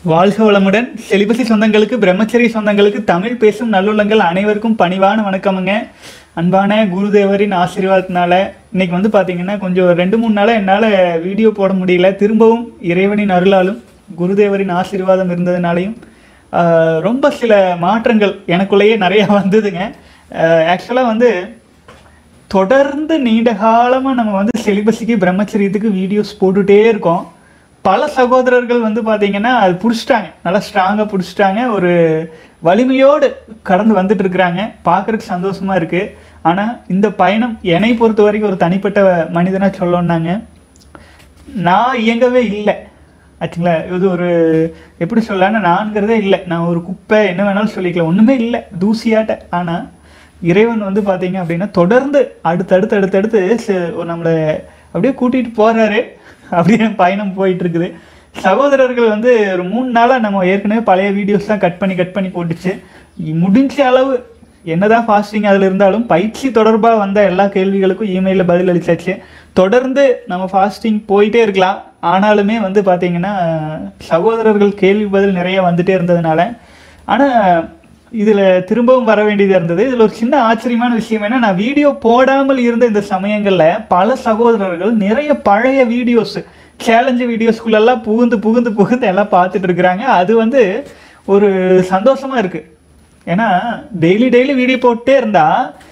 வாழ்க வளமுடன் செலிபசி சொந்தங்களுக்கு பிரம்மச்சரிய சொந்தங்களுக்கு தமிழ் பேசும் நல்லுள்ளங்கள் அனைவருக்கும் பணிவான வணக்கமுங்க அன்பான குருதேவரின் ஆசீர்வாதத்தினால இன்னைக்கு வந்து பார்த்தீங்கன்னா கொஞ்சம் ரெண்டு மூணு நாளாக என்னால் வீடியோ போட முடியல திரும்பவும் இறைவனின் அருளாலும் குருதேவரின் ஆசீர்வாதம் இருந்ததுனாலையும் ஆஹ், ரொம்ப சில மாற்றங்கள் எனக்குள்ளேயே நிறையா வந்ததுங்க ஆக்சுவலாக வந்து தொடர்ந்து நீண்ட காலமாக நம்ம வந்து செலிபஸுக்கு பிரம்மச்சரியத்துக்கு வீடியோஸ் போட்டுட்டே இருக்கோம் பல சகோதரர்கள் வந்து பார்த்தீங்கன்னா அது பிடிச்சிட்டாங்க நல்லா ஸ்ட்ராங்காக பிடிச்சிட்டாங்க ஒரு வலிமையோடு கடந்து வந்துட்டு இருக்கிறாங்க பார்க்கறதுக்கு சந்தோஷமா இருக்கு ஆனால் இந்த பயணம் என்னை பொறுத்த வரைக்கும் ஒரு தனிப்பட்ட மனிதனாக சொல்லணுன்னாங்க நான் இயங்கவே இல்லை ஆச்சுங்களா இது ஒரு எப்படி சொல்லலாம்னா நான்கிறதே இல்லை நான் ஒரு குப்பை என்ன வேணாலும் சொல்லிக்கலாம் ஒன்றுமே இல்லை தூசியாட்ட ஆனால் இறைவன் வந்து பார்த்தீங்க அப்படின்னா தொடர்ந்து அடுத்தடுத்து அடுத்தடுத்து ச- ஒரு நம்மளை அப்படியே கூட்டிகிட்டு போகிறாரு அப்படியே பயணம் போயிட்டு இருக்குது சகோதரர்கள் வந்து ஒரு மூணு நாளாக நம்ம ஏற்கனவே பழைய வீடியோஸ்லாம் கட் பண்ணி கட் பண்ணி போட்டுச்சு முடிஞ்ச அளவு என்னதான் ஃபாஸ்டிங் அதில் இருந்தாலும் பயிற்சி தொடர்பாக வந்த எல்லா கேள்விகளுக்கும் இமெயிலில் பதில் அளிச்சாச்சு தொடர்ந்து நம்ம ஃபாஸ்டிங் போயிட்டே இருக்கலாம் ஆனாலுமே வந்து பார்த்தீங்கன்னா சகோதரர்கள் கேள்வி பதில் நிறைய வந்துட்டே இருந்ததுனால ஆனால் இதில் திரும்பவும் வர வேண்டியதாக இருந்தது இதில் ஒரு சின்ன ஆச்சரியமான விஷயம் என்ன நான் வீடியோ போடாமல் இருந்த இந்த சமயங்களில் பல சகோதரர்கள் நிறைய பழைய வீடியோஸ் சேலஞ்சு வீடியோஸ்குள்ளெல்லாம் புகுந்து புகுந்து புகுந்து எல்லாம் பார்த்துட்டு இருக்கிறாங்க அது வந்து ஒரு சந்தோஷமா இருக்கு ஏன்னா டெய்லி டெய்லி வீடியோ போட்டே இருந்தா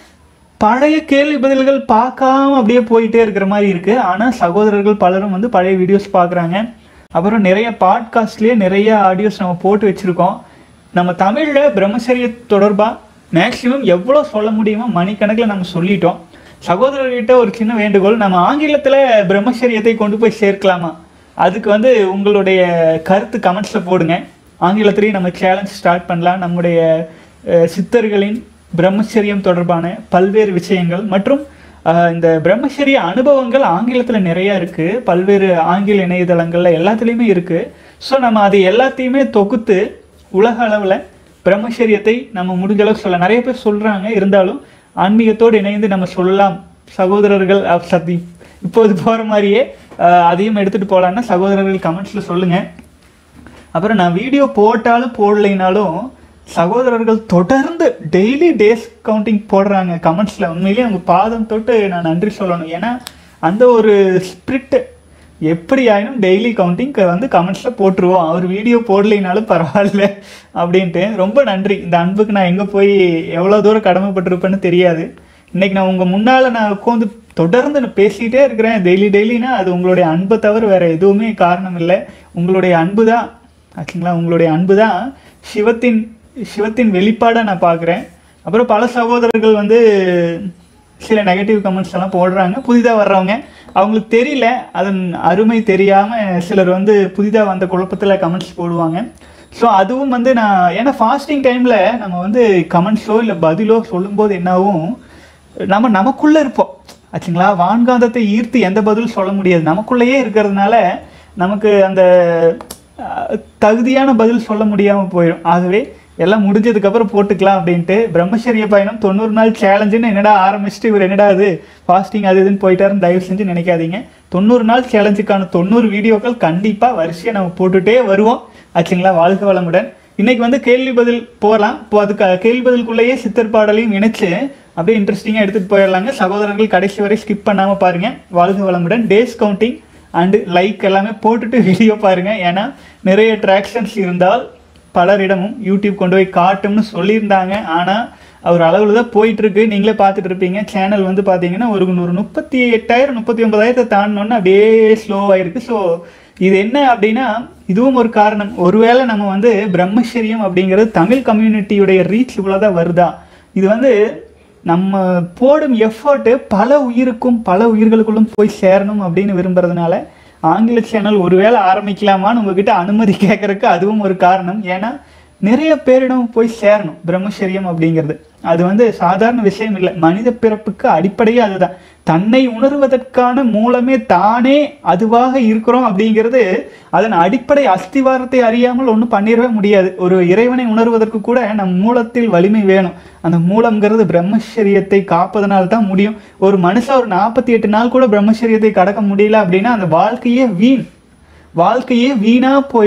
பழைய கேள்வி பதில்கள் பார்க்காம அப்படியே போயிட்டே இருக்கிற மாதிரி இருக்கு ஆனா சகோதரர்கள் பலரும் வந்து பழைய வீடியோஸ் பார்க்குறாங்க அப்புறம் நிறைய பாட்காஸ்ட்லயே நிறைய ஆடியோஸ் நம்ம போட்டு வச்சிருக்கோம் நம்ம தமிழ்ல பிரம்மச்சரிய தொடர்பா மேக்சிமம் எவ்வளோ சொல்ல முடியுமோ மணிக்கணக்கில் நம்ம சொல்லிட்டோம் சகோதரர்கிட்ட ஒரு சின்ன வேண்டுகோள் நம்ம ஆங்கிலத்தில் பிரம்மச்சரியத்தை கொண்டு போய் சேர்க்கலாமா அதுக்கு வந்து உங்களுடைய கருத்து கமெண்ட்ஸில் போடுங்க ஆங்கிலத்திலேயே நம்ம சேலஞ்ச் ஸ்டார்ட் பண்ணலாம் நம்முடைய அஹ், சித்தர்களின் பிரம்மச்சரியம் தொடர்பான பல்வேறு விஷயங்கள் மற்றும் அஹ், இந்த பிரம்மச்சரிய அனுபவங்கள் ஆங்கிலத்தில் நிறைய இருக்குது பல்வேறு ஆங்கில இணையதளங்களில் எல்லாத்துலேயுமே இருக்குது ஸோ நம்ம அது எல்லாத்தையுமே தொகுத்து உலக அளவில் பிரம்மச்சரியத்தை நம்ம முடிஞ்ச அளவுக்கு சொல்ல நிறைய பேர் சொல்கிறாங்க இருந்தாலும் ஆன்மீகத்தோடு இணைந்து நம்ம சொல்லலாம் சகோதரர்கள் அஹ், சத்தி இப்போது போகிற மாதிரியே அஹ், அதையும் எடுத்துகிட்டு போகலான்னா சகோதரர்கள் கமெண்ட்ஸில் சொல்லுங்கள் அப்புறம் நான் வீடியோ போட்டாலும் போடலைனாலும் சகோதரர்கள் தொடர்ந்து டெய்லி டேஸ் கவுண்டிங் போடுறாங்க கமெண்ட்ஸில் உண்மையிலேயே அவங்க பாதம் தொட்டு நான் நன்றி சொல்லணும் ஏன்னா அந்த ஒரு ஸ்பிரிட் எப்படி ஆயினும் டெய்லி கவுண்டிங் வந்து கமெண்ட்ஸில் போட்டுருவோம் அவர் வீடியோ போடலைனாலும் பரவாயில்ல அப்படின்ட்டு ரொம்ப நன்றி இந்த அன்புக்கு நான் எங்கே போய் எவ்வளோ தூரம் கடமைப்பட்டிருப்பேன்னு தெரியாது இன்னைக்கு நான் உங்கள் முன்னால் நான் உட்காந்து தொடர்ந்து நான் பேசிக்கிட்டே இருக்கிறேன் டெய்லி டெய்லினா அது உங்களுடைய அன்பை தவிர வேற எதுவுமே காரணம் இல்லை உங்களுடைய அன்பு தான் ஆச்சுங்களா உங்களுடைய அன்பு தான் சிவத்தின் சிவத்தின் வெளிப்பாடாக நான் பார்க்குறேன் அப்புறம் பல சகோதரர்கள் வந்து சில நெகட்டிவ் கமெண்ட்ஸ் எல்லாம் போடுறாங்க புதிதாக வர்றவங்க அவங்களுக்கு தெரியல அதன் அருமை தெரியாமல் சிலர் வந்து புதிதாக வந்த குழப்பத்தில் கமெண்ட்ஸ் போடுவாங்க ஸோ அதுவும் வந்து நான் ஏன்னா ஃபாஸ்டிங் டைமில் நம்ம வந்து கமெண்ட்ஸோ இல்லை பதிலோ சொல்லும்போது என்னாகும் நம்ம நமக்குள்ளே இருப்போம் ஆச்சுங்களா வான்காந்தத்தை ஈர்த்து எந்த பதிலும் சொல்ல முடியாது நமக்குள்ளேயே இருக்கிறதுனால நமக்கு அந்த அஹ், தகுதியான பதில் சொல்ல முடியாமல் போயிடும் ஆகவே எல்லாம் முடிஞ்சதுக்கப்புறம் போட்டுக்கலாம் அப்படின்ட்டு பிரம்மச்சரிய பயணம் தொண்ணூறு நாள் சேலஞ்சுன்னு என்னடா ஆரம்பிச்சுட்டு இவர் என்னடா இது ஃபாஸ்டிங் அது இதுன்னு போயிட்டாருன்னு தயவு செஞ்சு நினைக்காதீங்க தொண்ணூறு நாள் சேலஞ்சுக்கான தொண்ணூறு வீடியோக்கள் கண்டிப்பாக வரிசையாக நம்ம போட்டுட்டே வருவோம் ஆச்சுங்களா வாழ்க வளமுடன் இன்னைக்கு வந்து கேள்வி பதில் போகலாம் இப்போ அதுக்கு கேள்வி பதிலுக்குள்ளேயே சித்தர் பாடலையும் இணைச்சு அப்படியே இன்ட்ரெஸ்டிங்காக எடுத்துகிட்டு போயிடலாங்க சகோதரர்கள் கடைசி வரை ஸ்கிப் பண்ணாமல் பாருங்க வாழ்க வளமுடன் டேஸ் கவுண்டிங் அண்டு லைக் எல்லாமே போட்டுட்டு வீடியோ பாருங்க ஏன்னா நிறைய ட்ராக்ஷன்ஸ் இருந்தால் பலரிடமும் யூடியூப் கொண்டு போய் காட்டும்னு சொல்லியிருந்தாங்க ஆனால் அவர் அளவில் தான் போயிட்டு இருக்கு நீங்களே பார்த்துட்டு இருப்பீங்க சேனல் வந்து பார்த்தீங்கன்னா ஒரு ஒரு முப்பத்தி எட்டாயிரம் முப்பத்தி ஒன்பதாயிரத்தை தாண்டினோன்னு அப்படியே ஸ்லோவாயிருக்கு ஸோ இது என்ன அப்படின்னா இதுவும் ஒரு காரணம் ஒருவேளை நம்ம வந்து பிரம்மச்சரியம் அப்படிங்கிறது தமிழ் கம்யூனிட்டியுடைய ரீச் இவ்வளோதான் வருதா இது வந்து நம்ம போடும் எஃபர்ட்டு பல உயிருக்கும் பல உயிர்களுக்குள்ளும் போய் சேரணும் அப்படின்னு விரும்புறதுனால ஆங்கில சேனல் ஒருவேளை ஆரம்பிக்கலாமான்னு உங்ககிட்ட அனுமதி கேட்கறதுக்கு அதுவும் ஒரு காரணம் ஏன்னா நிறைய பேரிடம் போய் சேரணும் பிரம்மச்சரியம் அப்படிங்கிறது அது வந்து சாதாரண விஷயம் இல்லை மனித பிறப்புக்கு அடிப்படையே அதுதான் தன்னை உணர்வதற்கான மூலமே தானே அதுவாக இருக்கிறோம் அப்படிங்கிறது அதன் அடிப்படை அஸ்திவாரத்தை அறியாமல் ஒன்றும் பண்ணிடவே முடியாது ஒரு இறைவனை உணர்வதற்கு கூட நம் மூலத்தில் வலிமை வேணும் அந்த மூலம்ங்கிறது பிரம்மச்சரியத்தை காப்பதனால தான் முடியும் ஒரு மனுஷன் ஒரு நாற்பத்தி எட்டு நாள் கூட பிரம்மச்சரியத்தை கடக்க முடியல அப்படின்னா அந்த வாழ்க்கையே வீண் வாழ்க்கையே வீணா போயிடும்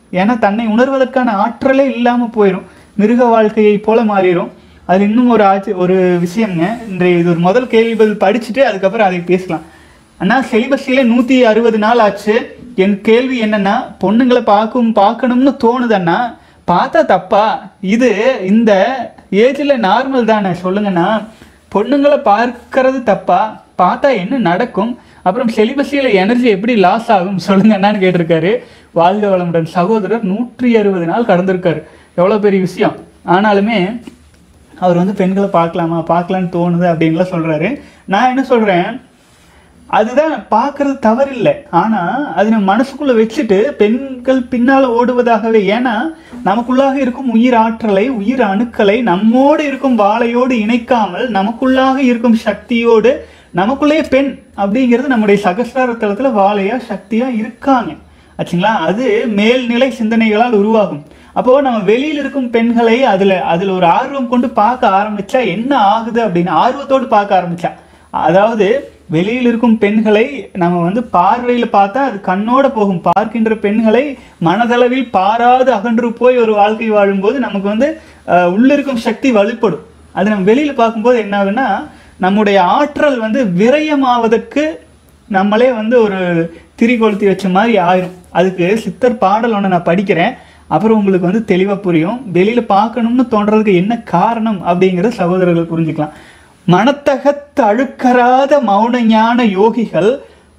ஏன்னா தன்னை உணர்வதற்கான ஆற்றலே இல்லாமல் போயிடும் மிருக வாழ்க்கையை போல மாறிடும் அது இன்னும் ஒரு ஆச்சு ஒரு விஷயம்ங்க இன்றைய இது ஒரு முதல் கேள்வி பதில் படிச்சுட்டு அதுக்கப்புறம் அதை பேசலாம் அண்ணா செலிபஸிலே நூற்றி அறுபது நாள் ஆச்சு என் கேள்வி என்னன்னா பொண்ணுங்களை பார்க்கும் பார்க்கணும்னு தோணுதண்ணா பார்த்தா தப்பா இது இந்த ஏஜில் நார்மல் தானே சொல்லுங்கண்ணா பொண்ணுங்களை பார்க்கறது தப்பா பார்த்தா என்ன நடக்கும் அப்புறம் செலிபஸியில் எனர்ஜி எப்படி லாஸ் ஆகும் சொல்லுங்கண்ணான்னு கேட்டிருக்காரு வாழ்க வளமுடன் சகோதரர் நூற்றி அறுபது நாள் கடந்திருக்காரு எவ்வளோ பெரிய விஷயம் ஆனாலுமே அவர் வந்து பெண்களை பார்க்கலாமா பார்க்கலான்னு தோணுது அப்படின்லாம் சொல்கிறாரு நான் என்ன சொல்கிறேன் அதுதான் பார்க்கறது தவறில்லை ஆனால் அது நம்ம மனசுக்குள்ளே வச்சுட்டு பெண்கள் பின்னால் ஓடுவதாகவே ஏன்னா நமக்குள்ளாக இருக்கும் உயிர் ஆற்றலை உயிர் அணுக்களை நம்மோடு இருக்கும் வாழையோடு இணைக்காமல் நமக்குள்ளாக இருக்கும் சக்தியோடு நமக்குள்ளேயே பெண் அப்படிங்கிறது நம்முடைய சகசிரார தளத்தில் வாழையா சக்தியாக இருக்காங்க ஆச்சுங்களா அது மேல்நிலை சிந்தனைகளால் உருவாகும் அப்போ நம்ம வெளியில் இருக்கும் பெண்களை அதுல அதுல ஒரு ஆர்வம் கொண்டு பார்க்க ஆரம்பிச்சா என்ன ஆகுது அப்படின்னு ஆர்வத்தோடு பார்க்க ஆரம்பிச்சா அதாவது வெளியில் இருக்கும் பெண்களை நம்ம வந்து பார்வையில் பார்த்தா அது கண்ணோட போகும் பார்க்கின்ற பெண்களை மனதளவில் பாராது அகன்று போய் ஒரு வாழ்க்கை வாழும்போது நமக்கு வந்து அஹ், உள்ளிருக்கும் சக்தி வலுப்படும் அது நம்ம வெளியில பார்க்கும்போது என்ன ஆகுன்னா நம்முடைய ஆற்றல் வந்து விரயமாவதற்கு நம்மளே வந்து ஒரு திரி கொளுத்தி வச்ச மாதிரி ஆயிரும் அதுக்கு சித்தர் பாடல் ஒன்று நான் படிக்கிறேன் அப்புறம் உங்களுக்கு வந்து தெளிவாக புரியும் வெளியில் பார்க்கணும்னு தோன்றதுக்கு என்ன காரணம் அப்படிங்கிறத சகோதரர்கள் புரிஞ்சுக்கலாம் மனத்தகத்து அழுக்கராத மௌன ஞான யோகிகள்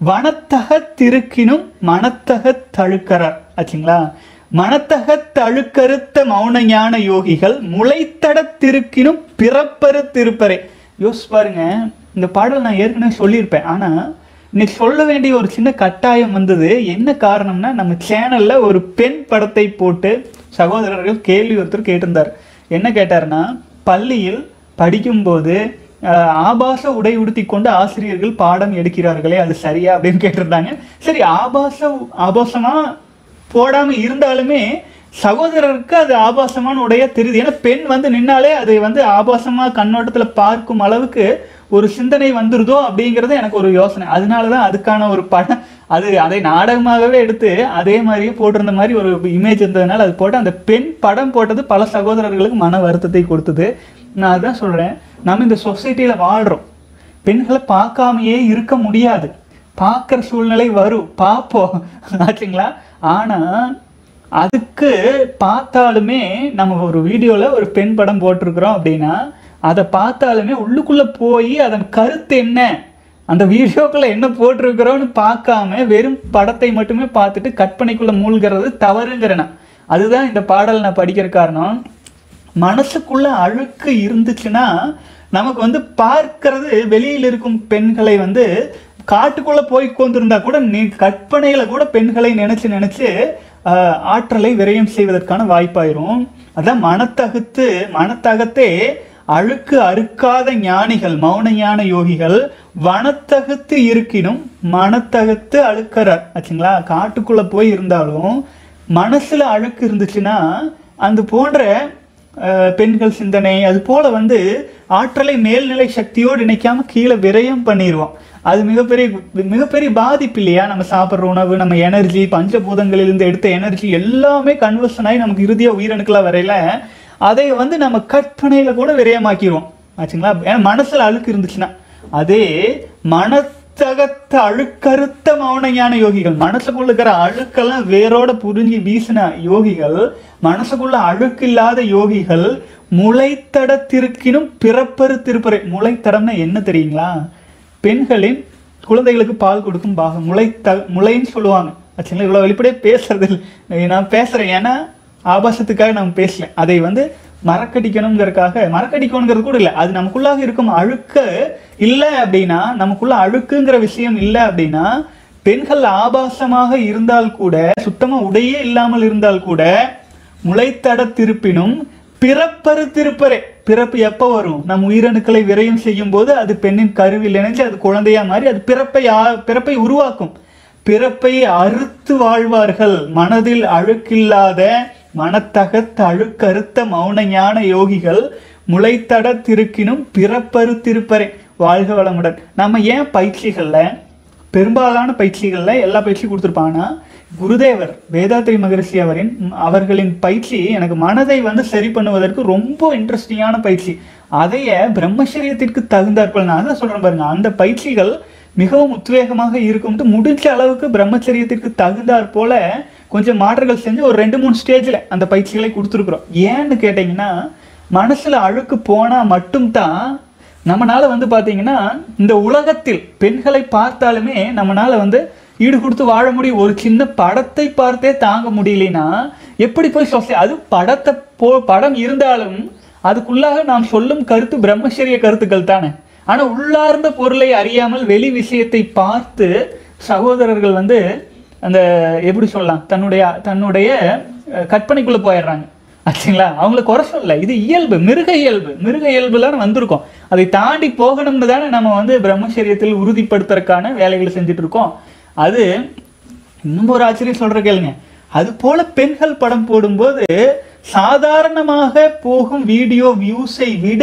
வனத்தகத்திருக்கினும் மனத்தகத்தழுக்கறார் ஆச்சுங்களா மனத்தகத்து அழுக்கறுத்த மௌன ஞான யோகிகள் முளைத்தடத்திருக்கினும் பிறப்பறுத்திருப்பரே யோசிச்சு பாருங்க இந்த பாடல் நான் ஏற்கனவே சொல்லியிருப்பேன் ஆனா இன்னைக்கு சொல்ல வேண்டிய ஒரு சின்ன கட்டாயம் வந்தது என்ன காரணம்னா நம்ம சேனல்ல ஒரு பெண் படத்தை போட்டு சகோதரர்கள் கேள்வி ஒருத்தர் கேட்டிருந்தார் என்ன கேட்டாருன்னா பள்ளியில் படிக்கும்போது அஹ், ஆபாச உடை உடுத்தி கொண்டு ஆசிரியர்கள் பாடம் எடுக்கிறார்களே அது சரியா அப்படின்னு கேட்டிருந்தாங்க சரி ஆபாச ஆபாசமா போடாம இருந்தாலுமே சகோதரருக்கு அது ஆபாசமான உடைய தெரியுது ஏன்னா பெண் வந்து நின்னாலே அதை வந்து ஆபாசமா கண்ணோட்டத்துல பார்க்கும் அளவுக்கு ஒரு சிந்தனை வந்துருதோ அப்படிங்கிறது எனக்கு ஒரு யோசனை அதனாலதான் அதுக்கான ஒரு படம் அது அதை நாடகமாகவே எடுத்து அதே மாதிரியே போட்டிருந்த மாதிரி ஒரு இமேஜ் இருந்ததுனால அது போட்டு அந்த பெண் படம் போட்டது பல சகோதரர்களுக்கு மன வருத்தத்தை கொடுத்தது நான் அதான் சொல்றேன் நம்ம இந்த சொசைட்டியில வாழ்றோம் பெண்களை பார்க்காமையே இருக்க முடியாது பார்க்குற சூழ்நிலை வரும் பார்ப்போம் ஆச்சுங்களா ஆனால் அதுக்கு பார்த்தாலுமே நம்ம ஒரு வீடியோவில் ஒரு பெண் படம் போட்டிருக்கிறோம் அப்படின்னா அதை பார்த்தாலுமே உள்ளுக்குள்ளே போய் அதன் கருத்து என்ன அந்த வீடியோக்குள்ள என்ன போட்டிருக்கிறோம்னு பார்க்காம வெறும் படத்தை மட்டுமே பார்த்துட்டு கற்பனைக்குள்ள மூழ்கிறது தவறுங்கிறேன் நான். அதுதான் இந்த பாடல் நான் படிக்கிற காரணம் மனசுக்குள்ள அழுக்கு இருந்துச்சுன்னா நமக்கு வந்து பார்க்கிறது வெளியில் இருக்கும் பெண்களை வந்து காட்டுக்குள்ள போய் கொண்டிருந்தா கூட நீ கற்பனையில கூட பெண்களை நினைச்சு நினைச்சு ஆஹ், ஆற்றலை விரயம் செய்வதற்கான வாய்ப்பாயிரும் அதான் மனத்தகுத்து மனத்தகத்தே அழுக்கு அறுக்காத ஞானிகள் மௌன ஞான யோகிகள் வனத்தகுத்து இருக்கினும் மனத்தகத்து அழுக்கறார் ஆச்சுங்களா காட்டுக்குள்ள போய் இருந்தாலும் மனசுல அழுக்கு இருந்துச்சுன்னா அந்த போன்ற அஹ், பெண்கள் சிந்தனை அது போல வந்து ஆற்றலை மேல்நிலை சக்தியோடு இணைக்காம கீழே விரயம் பண்ணிடுவோம் அது மிகப்பெரிய மிகப்பெரிய பாதிப்பு இல்லையா நம்ம சாப்பிட்ற உணவு நம்ம எனர்ஜி பஞ்சபூதங்களிலிருந்து எடுத்த எனர்ஜி எல்லாமே கன்வர்ஷன் ஆகி நமக்கு இறுதியா உயிரணுக்களா வரையில அதை வந்து நம்ம கற்பனையில கூட விரயமாக்கிடுவோம் ஆச்சுங்களா ஏன்னா மனசுல அழுக்கு இருந்துச்சுன்னா அதே மனத்தகத்த அழுக்கறுத்த மௌன ஞான யோகிகள் மனசுக்குள்ள இருக்கிற அழுக்கெல்லாம் வேரோட புரிஞ்சு வீசின யோகிகள் மனசுக்குள்ள அழுக்கு இல்லாத யோகிகள் முளைத்தடத்திருக்கினும் பிறப்பரு திருப்பறை முளைத்தடம்னா என்ன தெரியுங்களா பெண்களின் குழந்தைகளுக்கு பால் கொடுக்கும் பாகம் முளை த முளைன்னு சொல்லுவாங்க ஆச்சுங்களா இவ்வளோ வெளிப்படையாக பேசுறது இல்லை நான் பேசுகிறேன் ஏன்னா ஆபாசத்துக்காக நம்ம பேசல அதை வந்து மறக்கடிக்கணுங்கிறதுக்காக மறக்கடிக்கணுங்கிறது கூட இல்லை அது நமக்குள்ளாக இருக்கும் அழுக்கு இல்லை அப்படின்னா நமக்குள்ள அழுக்குங்கிற விஷயம் இல்லை அப்படின்னா பெண்கள் ஆபாசமாக இருந்தால் கூட சுத்தமாக உடையே இல்லாமல் இருந்தால் கூட முளைத்தட திருப்பினும் பிறப்பரு திருப்பரே பிறப்பு எப்போ வரும் நம் உயிரணுக்களை விரயம் செய்யும் போது அது பெண்ணின் கருவில் இணைஞ்சு அது குழந்தையா மாறி அது பிறப்பை ஆ- பிறப்பை உருவாக்கும் பிறப்பை அறுத்து வாழ்வார்கள் மனதில் அழுக்கில்லாத மனத்தகத்து அழுக்கறுத்த மௌன ஞான யோகிகள் முளைத்தட திருக்கினும் பிறப்பரு திருப்பரே வாழ்க வளமுடன் நம்ம ஏன் பயிற்சிகள்ல பெரும்பாலான பயிற்சிகள்ல எல்லா பயிற்சியும் கொடுத்துருப்பாங்கன்னா குருதேவர் வேதாத்ரி மகரிஷி அவரின் ம், அவர்களின் பயிற்சி எனக்கு மனதை வந்து சரி பண்ணுவதற்கு ரொம்ப இன்ட்ரெஸ்டிங்கான பயிற்சி அதைய பிரம்மச்சரியத்திற்கு தகுந்தாற்போல் நான் தான் சொல்றேன் பாருங்க அந்த பயிற்சிகள் மிகவும் உத்வேகமாக இருக்கும்ட்டு முடிஞ்ச அளவுக்கு பிரம்மச்சரியத்திற்கு தகுந்தாற் போல கொஞ்சம் மாற்றங்கள் செஞ்சு ஒரு ரெண்டு மூணு ஸ்டேஜில் அந்த பயிற்சிகளை கொடுத்துருக்குறோம் ஏன்னு கேட்டிங்கன்னா மனசுல அழுக்கு போனா மட்டும்தான் நம்மனால வந்து பாத்தீங்கன்னா இந்த உலகத்தில் பெண்களை பார்த்தாலுமே நம்மனால வந்து ஈடு கொடுத்து வாழ முடியும் ஒரு சின்ன படத்தை பார்த்தே தாங்க முடியலைன்னா எப்படி போய் சொசை அது படத்தை போ படம் இருந்தாலும் அதுக்குள்ளாக நாம் சொல்லும் கருத்து பிரம்மச்சரிய கருத்துக்கள் தானே ஆனா உள்ளார்ந்த பொருளை அறியாமல் வெளி விஷயத்தை பார்த்து சகோதரர்கள் வந்து அந்த எப்படி சொல்லலாம் தன்னுடைய தன்னுடைய அஹ், கற்பனைக்குள்ள போயிடுறாங்க ஆச்சுங்களா அவங்கள குறை சொல்லல இது இயல்பு மிருக இயல்பு மிருக இயல்புல வந்திருக்கோம் அதை தாண்டி போகணும்னு தானே நம்ம வந்து பிரம்மச்சரியத்தில் உறுதிப்படுத்துறதுக்கான வேலைகளை செஞ்சுட்டு இருக்கோம் அது இன்னும் ஒரு ஆச்சரியம் சொல்ற கேளுங்க அது போல பெண்கள் படம் போடும்போது சாதாரணமாக போகும் வீடியோ வியூஸை விட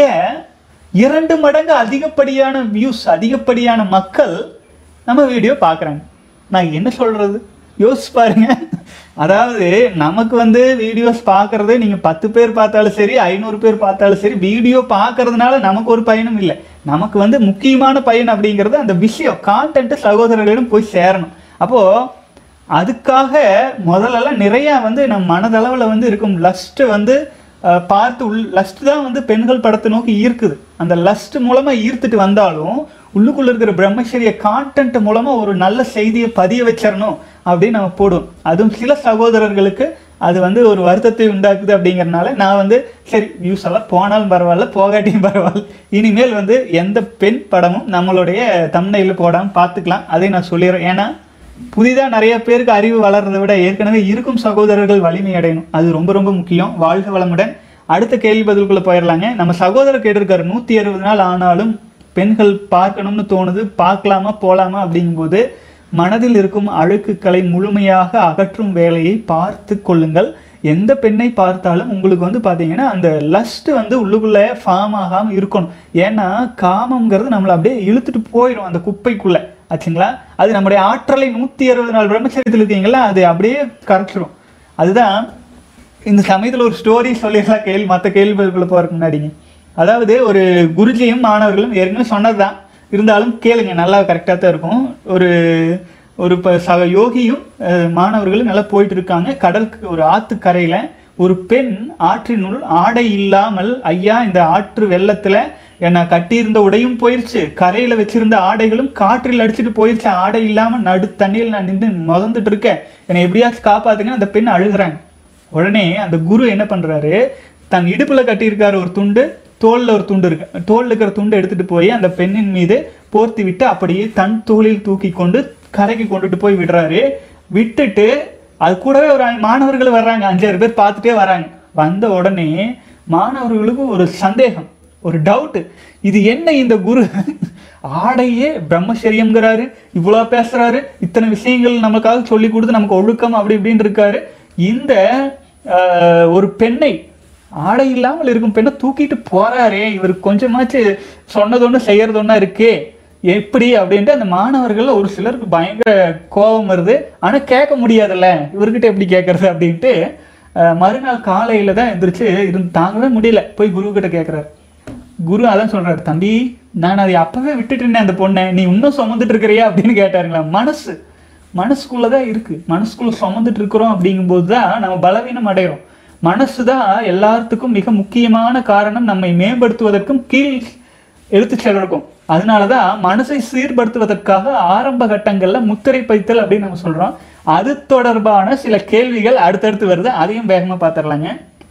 இரண்டு மடங்கு அதிகப்படியான வியூஸ் அதிகப்படியான மக்கள் நம்ம வீடியோ பார்க்குறாங்க நான் என்ன சொல்றது யோசிச்சு பாருங்க அதாவது நமக்கு வந்து வீடியோஸ் பார்க்கறது நீங்கள் பத்து பேர் பார்த்தாலும் சரி ஐநூறு பேர் பார்த்தாலும் சரி வீடியோ பார்க்கறதுனால நமக்கு ஒரு பயனும் இல்லை நமக்கு வந்து முக்கியமான பயன் அப்படிங்கிறது அந்த விஷயம் கான்டென்ட் சகோதரர்களிடம் போய் சேரணும் அப்போது அதுக்காக முதல்லலாம் நிறைய வந்து நம் மனதளவில் வந்து இருக்கும் லஸ்ட் வந்து அஹ், பார்த்து உள் லஸ்ட் தான் வந்து பெண்கள் படத்தை நோக்கி ஈர்க்குது அந்த லஸ்ட் மூலமா ஈர்த்துட்டு வந்தாலும் உள்ளுக்குள்ள இருக்கிற பிரம்மச்சரிய கான்டென்ட் மூலமா ஒரு நல்ல செய்தியை பதிய வச்சிடணும் அப்படின்னு நம்ம போடும் அதுவும் சில சகோதரர்களுக்கு அது வந்து ஒரு வருத்தத்தை உண்டாக்குது அப்படிங்கறனால நான் வந்து சரி வியூஸ் எல்லாம் போனாலும் பரவாயில்ல போகாட்டியும் பரவாயில்ல இனிமேல் வந்து எந்த பெண் படமும் நம்மளுடைய தம்னையில் போடாமல் பார்த்துக்கலாம் அதை நான் சொல்லிடுறேன் ஏன்னா புதிதாக நிறைய பேருக்கு அறிவு வளர்றதை விட ஏற்கனவே இருக்கும் சகோதரர்கள் வலிமை அடையணும் அது ரொம்ப ரொம்ப முக்கியம் வாழ்க வளமுடன் அடுத்த கேள்வி பதிலுக்குள்ள போயிடலாங்க நம்ம சகோதரர் கேட்டிருக்காரு நூற்றி அறுபது நாள் ஆனாலும் பெண்கள் பார்க்கணும்னு தோணுது பார்க்கலாமா போலாமா அப்படிங்கும்போது மனதில் இருக்கும் அழுக்குகளை முழுமையாக அகற்றும் வேலையை பார்த்து கொள்ளுங்கள் எந்த பெண்ணை பார்த்தாலும் உங்களுக்கு வந்து பார்த்தீங்கன்னா அந்த லஸ்ட் வந்து உள்ளுக்குள்ளே ஃபார்ம் ஆகாமல் இருக்கணும் ஏன்னா காமங்கிறது நம்மளை அப்படியே இழுத்துட்டு போயிடும் அந்த குப்பைக்குள்ளே ஆச்சுங்களா அது நம்முடைய ஆற்றலை நூற்றி அறுபது நாள் பிரம்மச்சரியத்தில் இருக்கீங்களா அது அப்படியே கரைச்சிடும் அதுதான் இந்த சமயத்தில் ஒரு ஸ்டோரி சொல்லிடலாம் கேள்வி மற்ற கேள்விகளுக்குள்ள போகிறதுக்கு முன்னாடிங்க அதாவது ஒரு குருஜியும் மாணவர்களும் ஏற்கனவே சொன்னது தான் இருந்தாலும் கேளுங்க நல்லா கரெக்டாக தான் இருக்கும் ஒரு ஒரு இப்போ சக யோகியும் அஹ், மாணவர்களும் நல்லா போயிட்டு இருக்காங்க கடலுக்கு ஒரு ஆற்றுக்கரையில் ஒரு பெண் ஆற்றினுள் ஆடை இல்லாமல் ஐயா இந்த ஆற்று வெள்ளத்தில் என்னை கட்டியிருந்த உடையும் போயிருச்சு கரையில் வச்சிருந்த ஆடைகளும் காற்றில் அடிச்சிட்டு போயிருச்சு ஆடை இல்லாமல் நடு தண்ணியில் நான் நின்று முதந்துட்டு இருக்கேன் என்னை எப்படியாச்சும் காப்பாத்துங்க அந்த பெண் அழுகுறாங்க உடனே அந்த குரு என்ன பண்றாரு தன் இடுப்புல கட்டியிருக்காரு ஒரு துண்டு தோல்ல ஒரு துண்டு இருக்கு தோல்ல இருக்கிற துண்டு எடுத்துட்டு போய் அந்த பெண்ணின் மீது போர்த்தி விட்டு அப்படியே தன் தோளில் தூக்கி கொண்டு கரைக்கு கொண்டுட்டு போய் விடுறாரு விட்டுட்டு அது கூடவே ஒரு மாணவர்கள் வர்றாங்க அஞ்சாறு பேர் பார்த்துட்டே வராங்க வந்த உடனே மாணவர்களுக்கு ஒரு சந்தேகம் ஒரு டவுட் இது என்ன இந்த குரு ஆடையே பிரம்மச்சரியம்ங்கிறாரு இவ்வளோ பேசுறாரு இத்தனை விஷயங்கள் நமக்காக சொல்லி கொடுத்து நமக்கு ஒழுக்கம் அப்படி இப்படின்னு இருக்காரு இந்த ஆஹ், ஒரு பெண்ணை ஆடை இல்லாமல் இருக்கும் பெண்ணை தூக்கிட்டு போறாரே இவர் கொஞ்சமாச்சு சொன்னது ஒன்று செய்யறது ஒன்றா இருக்கே எப்படி அப்படின்ட்டு அந்த மாணவர்கள் ஒரு சிலருக்கு பயங்கர கோபம் வருது ஆனால் கேட்க முடியாதுல்ல இவர்கிட்ட எப்படி கேட்கறது அப்படின்ட்டு ஆஹ், மறுநாள் காலையில தான் எந்திரிச்சு இருந்து தாங்கவே முடியல போய் குரு கிட்ட கேட்குறாரு குரு அதான் சொல்றாரு தம்பி நான் அதை அப்பவே விட்டுட்டேனே அந்த பொண்ணை நீ இன்னும் சுமந்துட்டு இருக்கிறியா அப்படின்னு கேட்டாருங்களா மனசு மனசுக்குள்ள தான் இருக்கு மனசுக்குள்ள சுமந்துட்டு இருக்கிறோம் அப்படிங்கும்போது தான் நம்ம பலவீனம் அடைகிறோம் மனசு தான் எல்லாத்துக்கும் மிக முக்கியமான காரணம் நம்மை மேம்படுத்துவதற்கும் கீழ் எடுத்து செல்றக்கும் அதனாலதான் மனசை சீர்படுத்துவதற்காக ஆரம்ப கட்டங்கள்ல முத்திரை பைத்தல் அப்படின்னு நம்ம சொல்றோம் அது தொடர்பான சில கேள்விகள் அடுத்தடுத்து வருது அதையும் வேகமா பார்த்துடலாங்க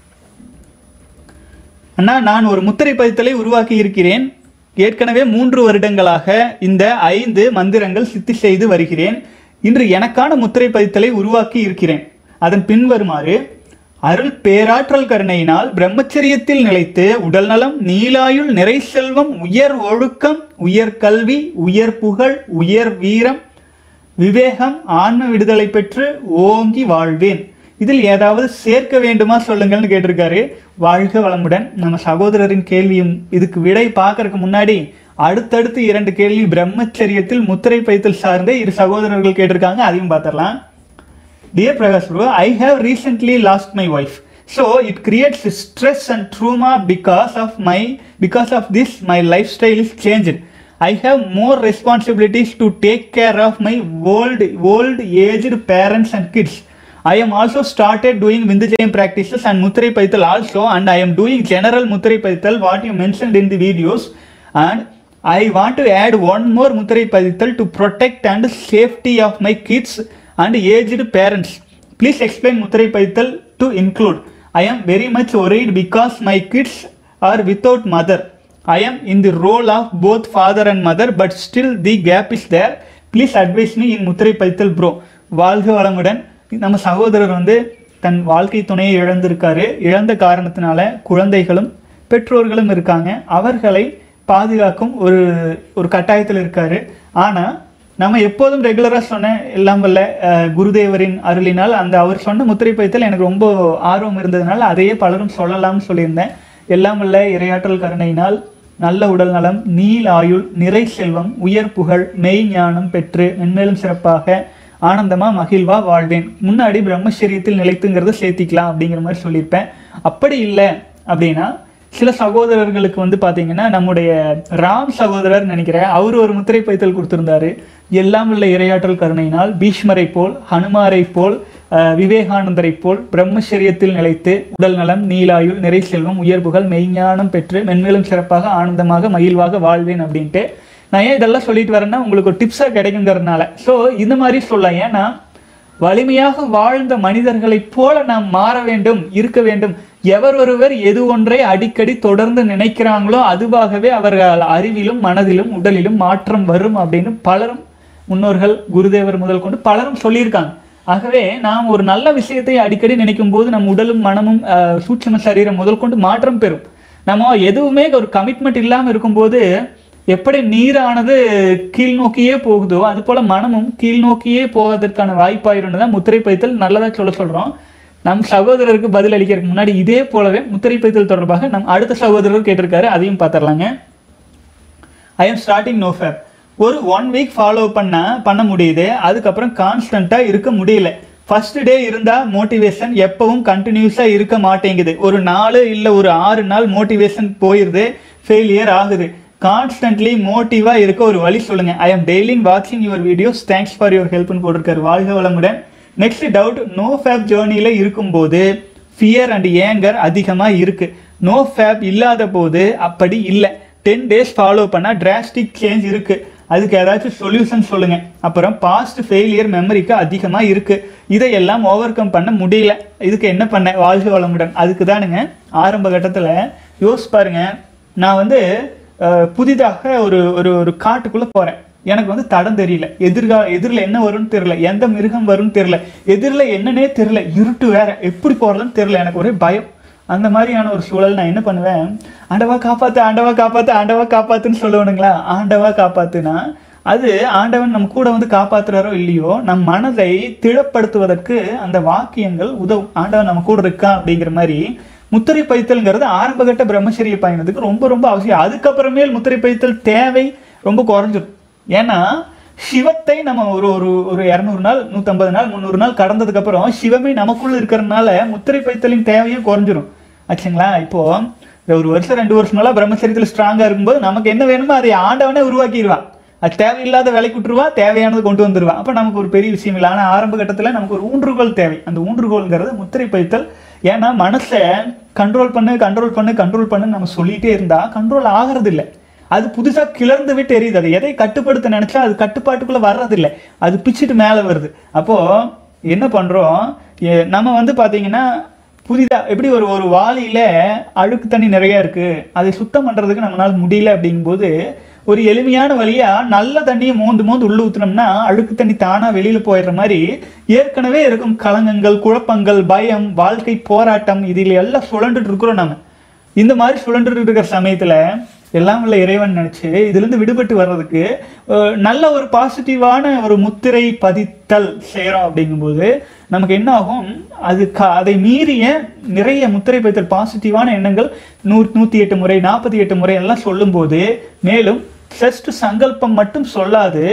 அண்ணா நான் ஒரு முத்திரை பதித்தலை உருவாக்கி இருக்கிறேன் ஏற்கனவே மூன்று வருடங்களாக இந்த ஐந்து மந்திரங்கள் சித்தி செய்து வருகிறேன் இன்று எனக்கான முத்திரை பதித்தலை உருவாக்கி இருக்கிறேன் அதன் பின்வருமாறு அருள் பேராற்றல் கருணையினால் பிரம்மச்சரியத்தில் நிலைத்து உடல்நலம் நீலாயுள் நிறை செல்வம் உயர் ஒழுக்கம் உயர் கல்வி உயர் புகழ் உயர் வீரம் விவேகம் ஆன்ம விடுதலை பெற்று ஓங்கி வாழ்வேன் இதில் ஏதாவது சேர்க்க வேண்டுமா சொல்லுங்கள்னு கேட்டிருக்காரு வாழ்க வளமுடன் நம்ம சகோதரரின் கேள்வியும் இதுக்கு விடை பார்க்கறதுக்கு முன்னாடி அடுத்தடுத்து இரண்டு கேள்வி பிரம்மச்சரியத்தில் முத்திரை பைத்தல் சார்ந்த இரு சகோதரர்கள் கேட்டிருக்காங்க அதையும் பார்த்துடலாம் Dear Prakash bro, I have recently lost my wife. So it creates stress and trauma because of my because of this my lifestyle is changed. I have more responsibilities to take care of my old old aged parents and kids. I am also started doing Vindhyam practices and Mutrai Paital also and I am doing general Mutrai Paital what you mentioned in the videos and I want to add one more Mutrai Paital to protect and safety of my kids and aged parents. Please explain Mutrai Paital to include. I am very much worried because my kids are without mother. I am in the role of both father and mother, but still the gap is there. Please advise me in Mutrai Paital bro. வாழ்க வளமுடன் நம்ம சகோதரர் வந்து தன் வாழ்க்கை துணையை இழந்திருக்காரு இழந்த காரணத்தினால குழந்தைகளும் பெற்றோர்களும் இருக்காங்க அவர்களை பாதுகாக்கும் ஒரு ஒரு கட்டாயத்தில் இருக்காரு ஆனால் நம்ம எப்போதும் ரெகுலராக சொன்ன எல்லாம் வல்ல அஹ், குருதேவரின் அருளினால் அந்த அவர் சொன்ன முத்திரை பயத்தில் எனக்கு ரொம்ப ஆர்வம் இருந்ததுனால அதையே பலரும் சொல்லலாம்னு சொல்லியிருந்தேன் எல்லாம் வல்ல இரையாற்றல் கருணையினால் நல்ல உடல் நலம் நீள் ஆயுள் நிறை செல்வம் உயர் புகழ் மெய் ஞானம் பெற்று மென்மேலும் சிறப்பாக ஆனந்தமா மகிழ்வா வாழ்வேன் முன்னாடி பிரம்மச்சரியத்தில் நிலைத்துங்கிறத சேர்த்திக்கலாம் அப்படிங்கிற மாதிரி சொல்லியிருப்பேன் அப்படி இல்லை அப்படின்னா சில சகோதரர்களுக்கு வந்து பாத்தீங்கன்னா நம்முடைய ராம் சகோதரர் நினைக்கிறேன் அவர் ஒரு முத்திரை பைத்தல் கொடுத்திருந்தாரு எல்லாம் உள்ள இரையாற்றல் கருணையினால் பீஷ்மரை போல் ஹனுமாரை போல் அஹ், விவேகானந்தரை போல் பிரம்மச்சரியத்தில் நிலைத்து உடல் நலம் நீலாயுள் நிறை செல்வம் உயர்வுகள் மெய்ஞானம் பெற்று மென்மேலும் சிறப்பாக ஆனந்தமாக மகிழ்வாக வாழ்வேன் அப்படின்ட்டு நான் ஏன் இதெல்லாம் சொல்லிட்டு வரேன்னா உங்களுக்கு ஒரு டிப்ஸாக கிடைக்குங்கிறதுனால ஸோ இந்த மாதிரி சொல்லலாம் ஏன்னா வலிமையாக வாழ்ந்த மனிதர்களைப் போல நாம் மாற வேண்டும் இருக்க வேண்டும் எவர் ஒருவர் எது ஒன்றை அடிக்கடி தொடர்ந்து நினைக்கிறாங்களோ அதுவாகவே அவர்கள் அறிவிலும் மனதிலும் உடலிலும் மாற்றம் வரும் அப்படின்னு பலரும் முன்னோர்கள் குருதேவர் முதல் கொண்டு பலரும் சொல்லியிருக்காங்க ஆகவே நாம் ஒரு நல்ல விஷயத்தை அடிக்கடி நினைக்கும் போது நம் உடலும் மனமும் அஹ், சூட்சும சரீரம் முதல் கொண்டு மாற்றம் பெறும் நம்ம எதுவுமே ஒரு கமிட்மெண்ட் இல்லாமல் இருக்கும்போது எப்படி நீரானது கீழ் நோக்கியே போகுதோ அது போல மனமும் கீழ் நோக்கியே போவதற்கான வாய்ப்பாயிருந்து தான் முத்திரை பைத்தல் நல்லதா சொல்ல சொல்றோம் நம் சகோதரருக்கு பதில் அளிக்கிறதுக்கு முன்னாடி இதே போலவே முத்திரை பைத்தல் தொடர்பாக நம் அடுத்த சகோதரர் கேட்டிருக்காரு அதையும் பார்த்துடலாங்க I am starting no fap ஒரு ஒன் வீக் ஃபாலோ பண்ண பண்ண முடியுது அதுக்கப்புறம் கான்ஸ்டண்ட்டாக இருக்க முடியல ஃபர்ஸ்ட் டே இருந்தால் மோட்டிவேஷன் எப்பவும் கண்டினியூஸாக இருக்க மாட்டேங்குது ஒரு நாலு இல்லை ஒரு ஆறு நாள் மோட்டிவேஷன் போயிடுது ஃபெயிலியர் ஆகுது கான்ஸ்டன்ட்லி மோட்டிவாக இருக்க ஒரு வழி சொல்லுங்க ஐ எம் டெய்லிங் வாட்சிங் your videos thanks for your ஹெல்ப்னு போட்டிருக்காரு வாழ்க வளமுடன் நெக்ஸ்ட் டவுட் நோ ஃபேப் ஜேர்னியில் இருக்கும்போது ஃபியர் அண்ட் ஏங்கர் அதிகமாக இருக்கு நோ ஃபேப் இல்லாத போது அப்படி இல்லை டென் டேஸ் ஃபாலோ பண்ணால் டிராஸ்டிக் சேஞ்ச் இருக்கு அதுக்கு ஏதாச்சும் சொல்யூஷன் சொல்லுங்க அப்புறம் பாஸ்ட் ஃபெயிலியர் மெமரிக்கு அதிகமாக இருக்கு இதையெல்லாம் ஓவர் கம் பண்ண முடியல இதுக்கு என்ன பண்ண வாழ்க வளமுடன் அதுக்கு தானுங்க ஆரம்ப கட்டத்தில் யோசிச்சு பாருங்க நான் வந்து அஹ், புதிதாக ஒரு ஒரு ஒரு காட்டுக்குள்ளே போகிறேன் எனக்கு வந்து தடம் தெரியல எதிர்கா எதிரில் என்ன வரும்னு தெரியல எந்த மிருகம் வரும்னு தெரியல எதிரில் என்னன்னே தெரியல இருட்டு வேற எப்படி போகிறதுன்னு தெரியல எனக்கு ஒரே பயம் அந்த மாதிரியான ஒரு சூழல் நான் என்ன பண்ணுவேன் ஆண்டவா காப்பாத்து ஆண்டவா காப்பாத்து ஆண்டவா காப்பாத்துன்னு சொல்லுவானுங்களா ஆண்டவா காப்பாத்துனா அது ஆண்டவன் நம்ம கூட வந்து காப்பாத்துறாரோ இல்லையோ நம் மனதை திடப்படுத்துவதற்கு அந்த வாக்கியங்கள் உதவும் ஆண்டவன் நம்ம கூட இருக்கான் அப்படிங்கிற மாதிரி முத்திரை பைத்தல்ங்கிறது ஆரம்பகட்ட பிரம்மச்சரிய பயணத்துக்கு ரொம்ப ரொம்ப அவசியம் அதுக்கப்புறமேல் முத்திரை பைத்தல் தேவை ரொம்ப குறைஞ்சிரும் ஏன்னா சிவத்தை நம்ம ஒரு ஒரு ஒரு இரநூறு நாள் நூற்றம்பது நாள் முந்நூறு நாள் கடந்ததுக்கு அப்புறம் சிவமே நமக்குள்ள இருக்கிறதுனால முத்திரை பைத்தலின் தேவையும் குறைஞ்சிரும் ஆச்சுங்களா இப்போ இந்த ஒரு வருஷம் ரெண்டு வருஷம் நாளா பிரம்மச்சரியத்தில் ஸ்ட்ராங்கா இருக்கும்போது நமக்கு என்ன வேணுமோ அதை ஆண்டவனே உருவாக்கிடுவான் அது தேவையில்லாத வேலைக்கு விட்டுருவா தேவையானது கொண்டு வந்துருவான் அப்போ நமக்கு ஒரு பெரிய விஷயம் இல்லை ஆனால் ஆரம்ப கட்டத்தில் நமக்கு ஒரு ஊன்றுகோல் தேவை அந்த ஊன்றுகோல்ங்கிறது முத்திரை பைத்தல் ஏன்னா மனசை கண்ட்ரோல் பண்ணு கண்ட்ரோல் பண்ணு கண்ட்ரோல் பண்ணு நம்ம சொல்லிட்டே இருந்தா கண்ட்ரோல் ஆகிறது இல்லை அது புதுசா கிளர்ந்து விட்டு எரியுது அது எதை கட்டுப்படுத்த நினைச்சா அது கட்டுப்பாட்டுக்குள்ள வர்றதில்லை அது பிச்சுட்டு மேலே வருது அப்போ என்ன பண்றோம் எ- நம்ம வந்து பாத்தீங்கன்னா புதிதா எப்படி ஒரு ஒரு வாளியில அழுக்கு தண்ணி நிறைய இருக்கு அதை சுத்தம் பண்றதுக்கு நம்மளால முடியல அப்படிங்கும்போது ஒரு எளிமையான வழியா நல்ல தண்ணியை மோந்து மோந்து உள்ள ஊத்துனோம்னா அழுக்கு தண்ணி தானா வெளியில போயிடுற மாதிரி ஏற்கனவே இருக்கும் களங்கங்கள் குழப்பங்கள் பயம் வாழ்க்கை போராட்டம் இதில் எல்லாம் சுழண்டுட்டு இருக்கிறோம் நம்ம இந்த மாதிரி சுழன்றுட்டு இருக்கிற சமயத்துல எல்லாம் உள்ள இறைவன் நினைச்சு இதுல இருந்து விடுபட்டு வர்றதுக்கு அஹ், நல்ல ஒரு பாசிட்டிவான ஒரு முத்திரை பதித்தல் செய்யறோம் அப்படிங்கும்போது நமக்கு என்ன ஆகும் அது க- அதை மீறிய நிறைய முத்திரை பதித்தல் பாசிட்டிவான எண்ணங்கள் நூ நூத்தி எட்டு முறை நாற்பத்தி எட்டு முறை எல்லாம் சொல்லும்போது மேலும் ஜஸ்ட் சங்கல்பம் மட்டும் சொல்லாது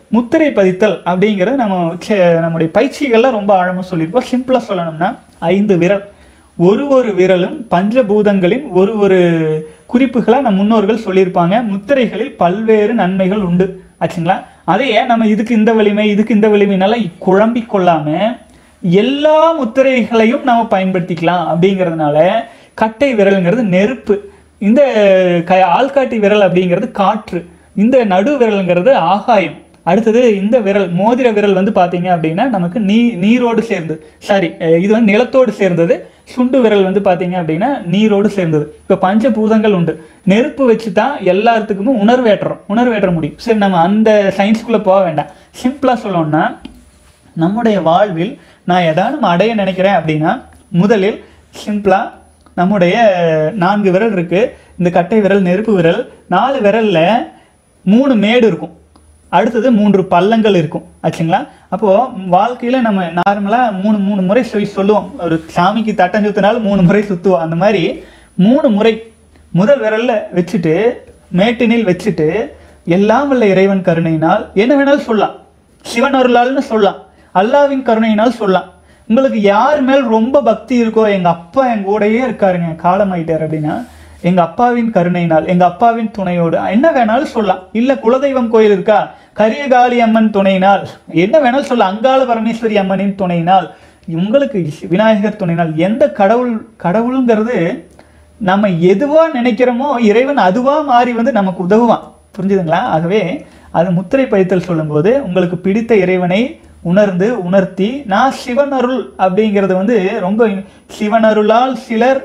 முத்திரை பதித்தல் அப்படிங்கிறது நம்ம சே- நம்முடைய பயிற்சிகள்ல ரொம்ப ஆழமா சொல்லியிருப்போம் சிம்பிளா சொல்லணும்னா ஐந்து விரல் ஒரு ஒரு விரலும் பஞ்சபூதங்களின் ஒரு ஒரு குறிப்புகளை நம்ம முன்னோர்கள் சொல்லியிருப்பாங்க முத்திரைகளில் பல்வேறு நன்மைகள் உண்டு ஆச்சுங்களா அதையே நம்ம இதுக்கு இந்த வலிமை இதுக்கு இந்த வலிமைனால குழம்பிக் கொள்ளாம எல்லா முத்திரைகளையும் நாம பயன்படுத்திக்கலாம் அப்படிங்கிறதுனால கட்டை விரல்ங்கிறது நெருப்பு இந்த க ஆள்காட்டி விரல் அப்படிங்கிறது காற்று இந்த நடு விரல்ங்கிறது ஆகாயம் அடுத்தது இந்த விரல் மோதிர விரல் வந்து பார்த்தீங்க அப்படின்னா நமக்கு நீ நீரோடு சேர்ந்து சாரி இது வந்து நிலத்தோடு சேர்ந்தது சுண்டு விரல் வந்து பார்த்தீங்க அப்படின்னா நீரோடு சேர்ந்தது இப்போ பஞ்சபூதங்கள் உண்டு நெருப்பு வச்சு தான் எல்லாத்துக்குமே உணர்வேற்றுறோம் உணர்வேற்ற முடியும் சரி நம்ம அந்த சயின்ஸ்குள்ளே போக வேண்டாம் சிம்பிளாக சொல்லணும்னா நம்முடைய வாழ்வில் நான் எதாவது அடைய நினைக்கிறேன் அப்படின்னா முதலில் சிம்பிளா நம்முடைய நான்கு விரல் இருக்கு இந்த கட்டை விரல் நெருப்பு விரல் நாலு விரல்ல மூணு மேடு இருக்கும் அடுத்தது மூன்று பள்ளங்கள் இருக்கும் ஆச்சுங்களா அப்போ வாழ்க்கையில நம்ம நார்மலா மூணு மூணு முறை சொல்லி சொல்லுவோம் ஒரு சாமிக்கு தட்டம் சுத்தினாலும் மூணு முறை சுத்துவோம் அந்த மாதிரி மூணு முறை முதல் விரல்ல வச்சுட்டு மேட்டினில் வச்சுட்டு எல்லாம் வல்ல இறைவன் கருணையினால் என்ன வேணாலும் சொல்லலாம் சிவன் அருளால்னு சொல்லலாம் அல்லாவின் கருணையினால் சொல்லலாம் உங்களுக்கு யார் மேல் ரொம்ப பக்தி இருக்கோ எங்க அப்பா என் கூடயே இருக்காருங்க காலமாயிட்டார் அப்படின்னா எங்க அப்பாவின் கருணையினால் எங்க அப்பாவின் துணையோடு என்ன வேணாலும் சொல்லலாம் இல்ல குலதெய்வம் கோயில் இருக்கா கரியகாளி அம்மன் துணையினால் என்ன வேணாலும் சொல்லலாம் அங்காள பரமேஸ்வரி அம்மனின் துணையினால் உங்களுக்கு விநாயகர் துணையினால் எந்த கடவுள் கடவுளுங்கிறது நம்ம எதுவா நினைக்கிறோமோ இறைவன் அதுவா மாறி வந்து நமக்கு உதவுவான் புரிஞ்சுதுங்களா ஆகவே அது முத்திரை பதித்தல் சொல்லும்போது உங்களுக்கு பிடித்த இறைவனை உணர்ந்து உணர்த்தி நான் சிவன் அருள் அப்படிங்கிறது வந்து ரொம்ப சிவன் அருளால் சிலர்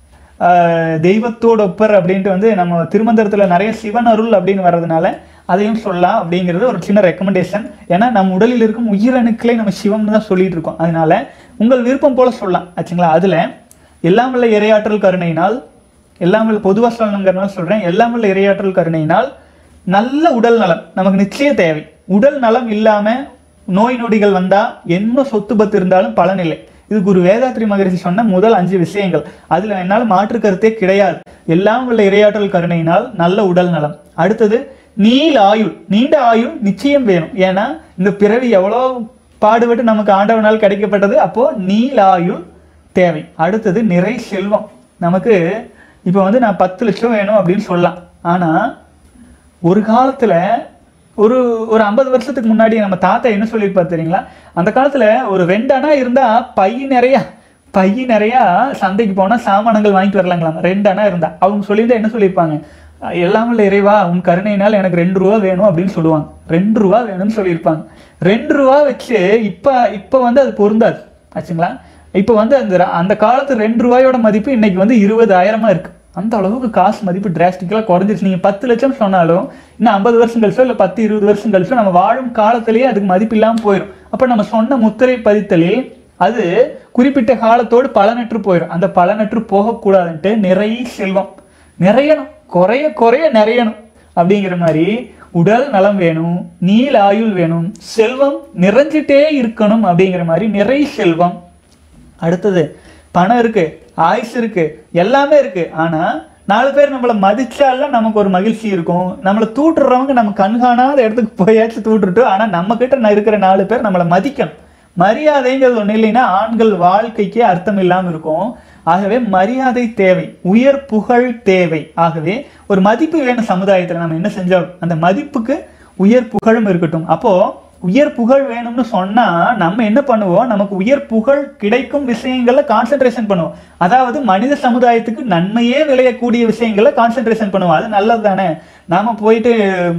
ஆஹ், தெய்வத்தோடு ஒப்பர் அப்படின்ட்டு வந்து நம்ம திருமந்திரத்தில் நிறைய சிவன் அருள் அப்படின்னு வர்றதுனால அதையும் சொல்லலாம் அப்படிங்கிறது ஒரு சின்ன ரெக்கமெண்டேஷன் ஏன்னா நம்ம உடலில் இருக்கும் உயிரணுக்களை நம்ம சிவம்னு தான் சொல்லிட்டு இருக்கோம் அதனால உங்கள் விருப்பம் போல சொல்லலாம் ஆச்சுங்களா அதில் எல்லாம் வல்ல இரையாற்றல் கருணையினால் எல்லாம் வல்ல பொதுவாக சொல்லணுங்கிறனால சொல்கிறேன் எல்லாம் வல்ல இரையாற்றல் கருணையினால் நல்ல உடல் நலம் நமக்கு நிச்சயம் தேவை உடல் நலம் இல்லாமல் நோய் நொடிகள் வந்தால் என்ன சொத்து பத்து இருந்தாலும் பலன் இல்லை இது குரு வேதாத்ரி மகரிஷி சொன்ன முதல் அஞ்சு விஷயங்கள் அதில் என்னால் மாற்று கருத்தே கிடையாது எல்லாம் உள்ள இரையாற்றல் கருணையினால் நல்ல உடல் நலம் அடுத்தது நீள் ஆயுள் நீண்ட ஆயுள் நிச்சயம் வேணும் ஏன்னா இந்த பிறவி எவ்வளோ பாடுபட்டு நமக்கு ஆண்டவனால் கிடைக்கப்பட்டது அப்போ நீள் ஆயுள் தேவை அடுத்தது நிறை செல்வம் நமக்கு இப்போ வந்து நான் பத்து லட்சம் வேணும் அப்படின்னு சொல்லலாம் ஆனால் ஒரு காலத்துல ஒரு ஒரு ஐம்பது வருஷத்துக்கு முன்னாடி நம்ம தாத்தா என்ன சொல்லியிருப்பார் தெரியுங்களா அந்த காலத்துல ஒரு ரெண்டு அணா இருந்தா பை நிறைய பை நிறைய சந்தைக்கு போனா சாமானங்கள் வாங்கிட்டு வரலாங்களாம் ரெண்டு அணா இருந்தா அவங்க சொல்லியிருந்தா என்ன சொல்லியிருப்பாங்க எல்லாம் இல்லை இறைவா உன் கருணையினால் எனக்கு ரெண்டு ரூபா வேணும் அப்படின்னு சொல்லுவாங்க ரெண்டு ரூபா வேணும்னு சொல்லியிருப்பாங்க ரெண்டு ரூபா வச்சு இப்ப இப்ப வந்து அது பொருந்தாது ஆச்சுங்களா இப்போ வந்து அந்த ர- அந்த காலத்து ரெண்டு ரூபாயோட மதிப்பு இன்னைக்கு வந்து இருபதாயிரமா இருக்கு அந்த அளவுக்கு காசு மதிப்பு டிராஸ்டிக்கலாக குறைஞ்சிருச்சு நீங்கள் பத்து லட்சம் சொன்னாலும் இன்னும் ஐம்பது வருஷம் கழிச்சோ இல்லை பத்து இருபது வருஷம் கழிச்சோ நம்ம வாழும் காலத்திலேயே அதுக்கு மதிப்பு இல்லாமல் போயிடும் அப்போ நம்ம சொன்ன முத்திரை பதித்தலில் அது குறிப்பிட்ட காலத்தோடு பலனற்று போயிடும் அந்த பலனற்று போகக்கூடாதுன்ட்டு நிறைய செல்வம் நிறையணும் குறைய குறைய நிறையணும் அப்படிங்கிற மாதிரி உடல் நலம் வேணும் நீல ஆயுள் வேணும் செல்வம் நிறைஞ்சிட்டே இருக்கணும் அப்படிங்கிற மாதிரி நிறை செல்வம் அடுத்தது பணம் இருக்கு ஆயுசு இருக்கு எல்லாமே இருக்கு ஆனா நாலு பேர் நம்மளை மதிச்சால நமக்கு ஒரு மகிழ்ச்சி இருக்கும் நம்மளை தூட்டுறவங்க நம்ம கண்காணாத இடத்துக்கு போயாச்சும் தூட்டுட்டு ஆனா நம்ம கிட்ட ந- இருக்கிற நாலு பேர் நம்மளை மதிக்கணும் மரியாதைங்கிறது ஒண்ணு இல்லைன்னா ஆண்கள் வாழ்க்கைக்கே அர்த்தம் இல்லாம இருக்கும் ஆகவே மரியாதை தேவை உயர் புகழ் தேவை ஆகவே ஒரு மதிப்பு வேணும் சமுதாயத்துல நம்ம என்ன செஞ்சோம் அந்த மதிப்புக்கு உயர் புகழும் இருக்கட்டும் அப்போ உயர் புகழ் வேணும்னு சொன்னா நம்ம என்ன பண்ணுவோம் நமக்கு உயர் புகழ் கிடைக்கும் விஷயங்கள்ல கான்சென்ட்ரேஷன் பண்ணுவோம் அதாவது மனித சமுதாயத்துக்கு நன்மையே விளையக்கூடிய விஷயங்கள்ல கான்சென்ட்ரேஷன் பண்ணுவோம் அது நல்லது தானே நாம போயிட்டு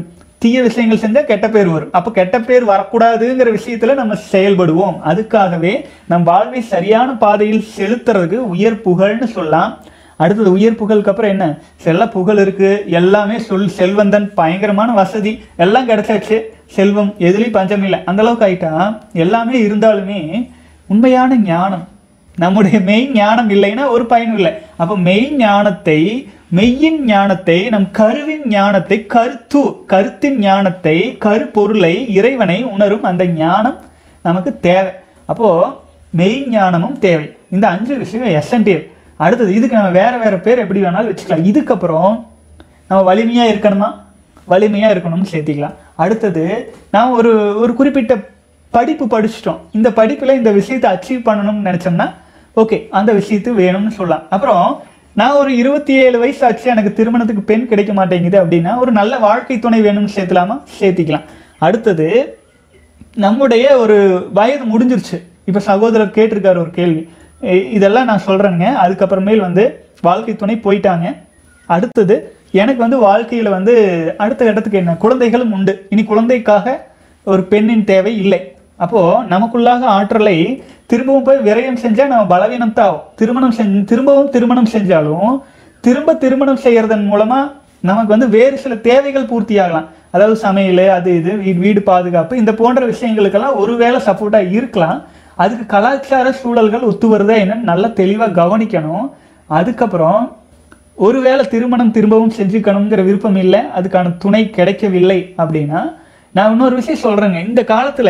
தீய விஷயங்கள் செஞ்சா கெட்ட பேர் வரும் அப்போ கெட்ட பேர் வரக்கூடாதுங்கிற விஷயத்துல நம்ம செயல்படுவோம் அதுக்காகவே நம் வாழ்வை சரியான பாதையில் செலுத்துறதுக்கு உயர் புகழ்னு சொல்லலாம் அடுத்தது உயர் புகழுக்கு அப்புறம் என்ன செல்ல புகழ் இருக்கு எல்லாமே சொல் செல்வந்தன் பயங்கரமான வசதி எல்லாம் கிடைச்சாச்சு செல்வம் எதுலேயும் பஞ்சம் இல்லை அந்த அளவுக்கு ஆயிட்டா எல்லாமே இருந்தாலுமே உண்மையான ஞானம் நம்முடைய மெய் ஞானம் இல்லைன்னா ஒரு பயனும் இல்லை அப்போ மெய் ஞானத்தை மெய்யின் ஞானத்தை நம் கருவின் ஞானத்தை கருத்து கருத்தின் ஞானத்தை கருப்பொருளை இறைவனை உணரும் அந்த ஞானம் நமக்கு தேவை அப்போ மெய் ஞானமும் தேவை இந்த அஞ்சு விஷயம் எசன்டியல் அடுத்தது இதுக்கு நம்ம வேற வேற பேர் எப்படி வேணாலும் வச்சுக்கலாம் இதுக்கப்புறம் நம்ம வலிமையா இருக்கணுமா வலிமையா இருக்கணும்னு சேர்த்திக்கலாம் அடுத்தது நான் ஒரு ஒரு குறிப்பிட்ட படிப்பு படிச்சிட்டோம் இந்த படிப்பில் இந்த விஷயத்தை அச்சீவ் பண்ணணும்னு நினச்சோம்னா ஓகே அந்த விஷயத்து வேணும்னு சொல்லலாம் அப்புறம் நான் ஒரு இருபத்தி ஏழு வயசு ஆச்சு எனக்கு திருமணத்துக்கு பெண் கிடைக்க மாட்டேங்குது அப்படின்னா ஒரு நல்ல வாழ்க்கை துணை வேணும்னு சேர்த்துலாமா சேர்த்திக்கலாம் அடுத்தது நம்முடைய ஒரு வயது முடிஞ்சிருச்சு இப்போ சகோதரர் கேட்டிருக்காரு ஒரு கேள்வி இ- இதெல்லாம் நான் சொல்கிறேனுங்க அதுக்கப்புறமேல் வந்து வாழ்க்கை துணை போயிட்டாங்க அடுத்தது எனக்கு வந்து வாழ்க்கையில் வந்து அடுத்த கட்டத்துக்கு என்ன குழந்தைகளும் உண்டு இனி குழந்தைக்காக ஒரு பெண்ணின் தேவை இல்லை அப்போது நமக்குள்ளாக ஆற்றலை திரும்பவும் போய் விரயம் செஞ்சால் நம்ம பலவீனம் தான் ஆகும் திருமணம் செஞ்சு திரும்பவும் திருமணம் செஞ்சாலும் திரும்ப திருமணம் செய்யறதன் மூலமா நமக்கு வந்து வேறு சில தேவைகள் பூர்த்தி ஆகலாம் அதாவது சமையல் அது இது வீடு வீடு பாதுகாப்பு இந்த போன்ற விஷயங்களுக்கெல்லாம் ஒருவேளை சப்போர்ட்டாக இருக்கலாம் அதுக்கு கலாச்சார சூழல்கள் ஒத்து வருதா என்னன்னு நல்லா தெளிவாக கவனிக்கணும் அதுக்கப்புறம் ஒருவேளை திருமணம் திரும்பவும் செஞ்சுக்கணுங்கிற விருப்பம் இல்லை அதுக்கான துணை கிடைக்கவில்லை அப்படின்னா நான் இன்னொரு விஷயம் சொல்கிறேங்க இந்த காலத்தில்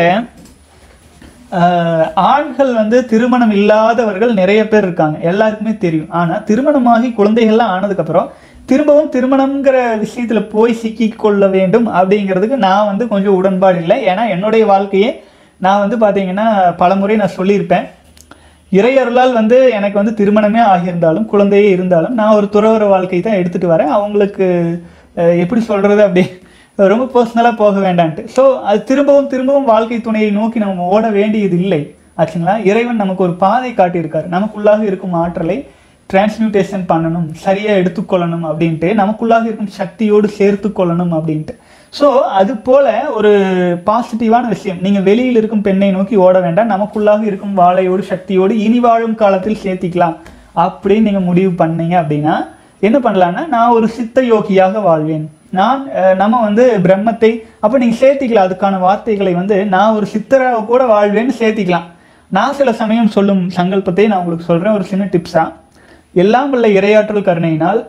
ஆஹ் ஆண்கள் வந்து திருமணம் இல்லாதவர்கள் நிறைய பேர் இருக்காங்க எல்லாருக்குமே தெரியும் ஆனால் திருமணமாகி குழந்தைகள்லாம் ஆனதுக்கப்புறம் திரும்பவும் திருமணம்ங்கிற விஷயத்துல போய் சிக்கிக் கொள்ள வேண்டும் அப்படிங்கிறதுக்கு நான் வந்து கொஞ்சம் உடன்பாடு இல்லை ஏன்னா என்னுடைய வாழ்க்கையே நான் வந்து பார்த்தீங்கன்னா பலமுறை நான் சொல்லியிருப்பேன் இறையருளால் வந்து எனக்கு வந்து திருமணமே ஆகியிருந்தாலும் குழந்தையே இருந்தாலும் நான் ஒரு துறவர வாழ்க்கை தான் எடுத்துட்டு வரேன் அவங்களுக்கு அஹ், எப்படி சொல்றது அப்படி ரொம்ப பர்சனலாக போக வேண்டான்ட்டு ஸோ அது திரும்பவும் திரும்பவும் வாழ்க்கை துணையை நோக்கி நம்ம ஓட வேண்டியது இல்லை ஆச்சுங்களா இறைவன் நமக்கு ஒரு பாதை காட்டியிருக்காரு நமக்குள்ளாக இருக்கும் ஆற்றலை டிரான்ஸ்மியூட்டேஷன் பண்ணணும் சரியாக எடுத்துக்கொள்ளணும் அப்படின்ட்டு நமக்குள்ளாக இருக்கும் சக்தியோடு சேர்த்து கொள்ளணும் அப்படின்ட்டு ஸோ அது போல ஒரு பாசிட்டிவான விஷயம் நீங்கள் வெளியில் இருக்கும் பெண்ணை நோக்கி ஓட வேண்டாம் நமக்குள்ளாக இருக்கும் வாழையோடு சக்தியோடு இனி வாழும் காலத்தில் சேர்த்திக்கலாம் அப்படின்னு நீங்கள் முடிவு பண்ணீங்க அப்படின்னா என்ன பண்ணலான்னா நான் ஒரு சித்த யோகியாக வாழ்வேன் நான் அஹ், நம்ம வந்து பிரம்மத்தை அப்போ நீங்கள் சேர்த்திக்கலாம் அதுக்கான வார்த்தைகளை வந்து நான் ஒரு சித்தராக கூட வாழ்வேன்னு சேர்த்திக்கலாம் நான் சில சமயம் சொல்லும் சங்கல்பத்தை நான் உங்களுக்கு சொல்கிறேன் ஒரு சின்ன டிப்ஸாக எல்லாம் வல்ல இரையாற்றல் கருணையினால்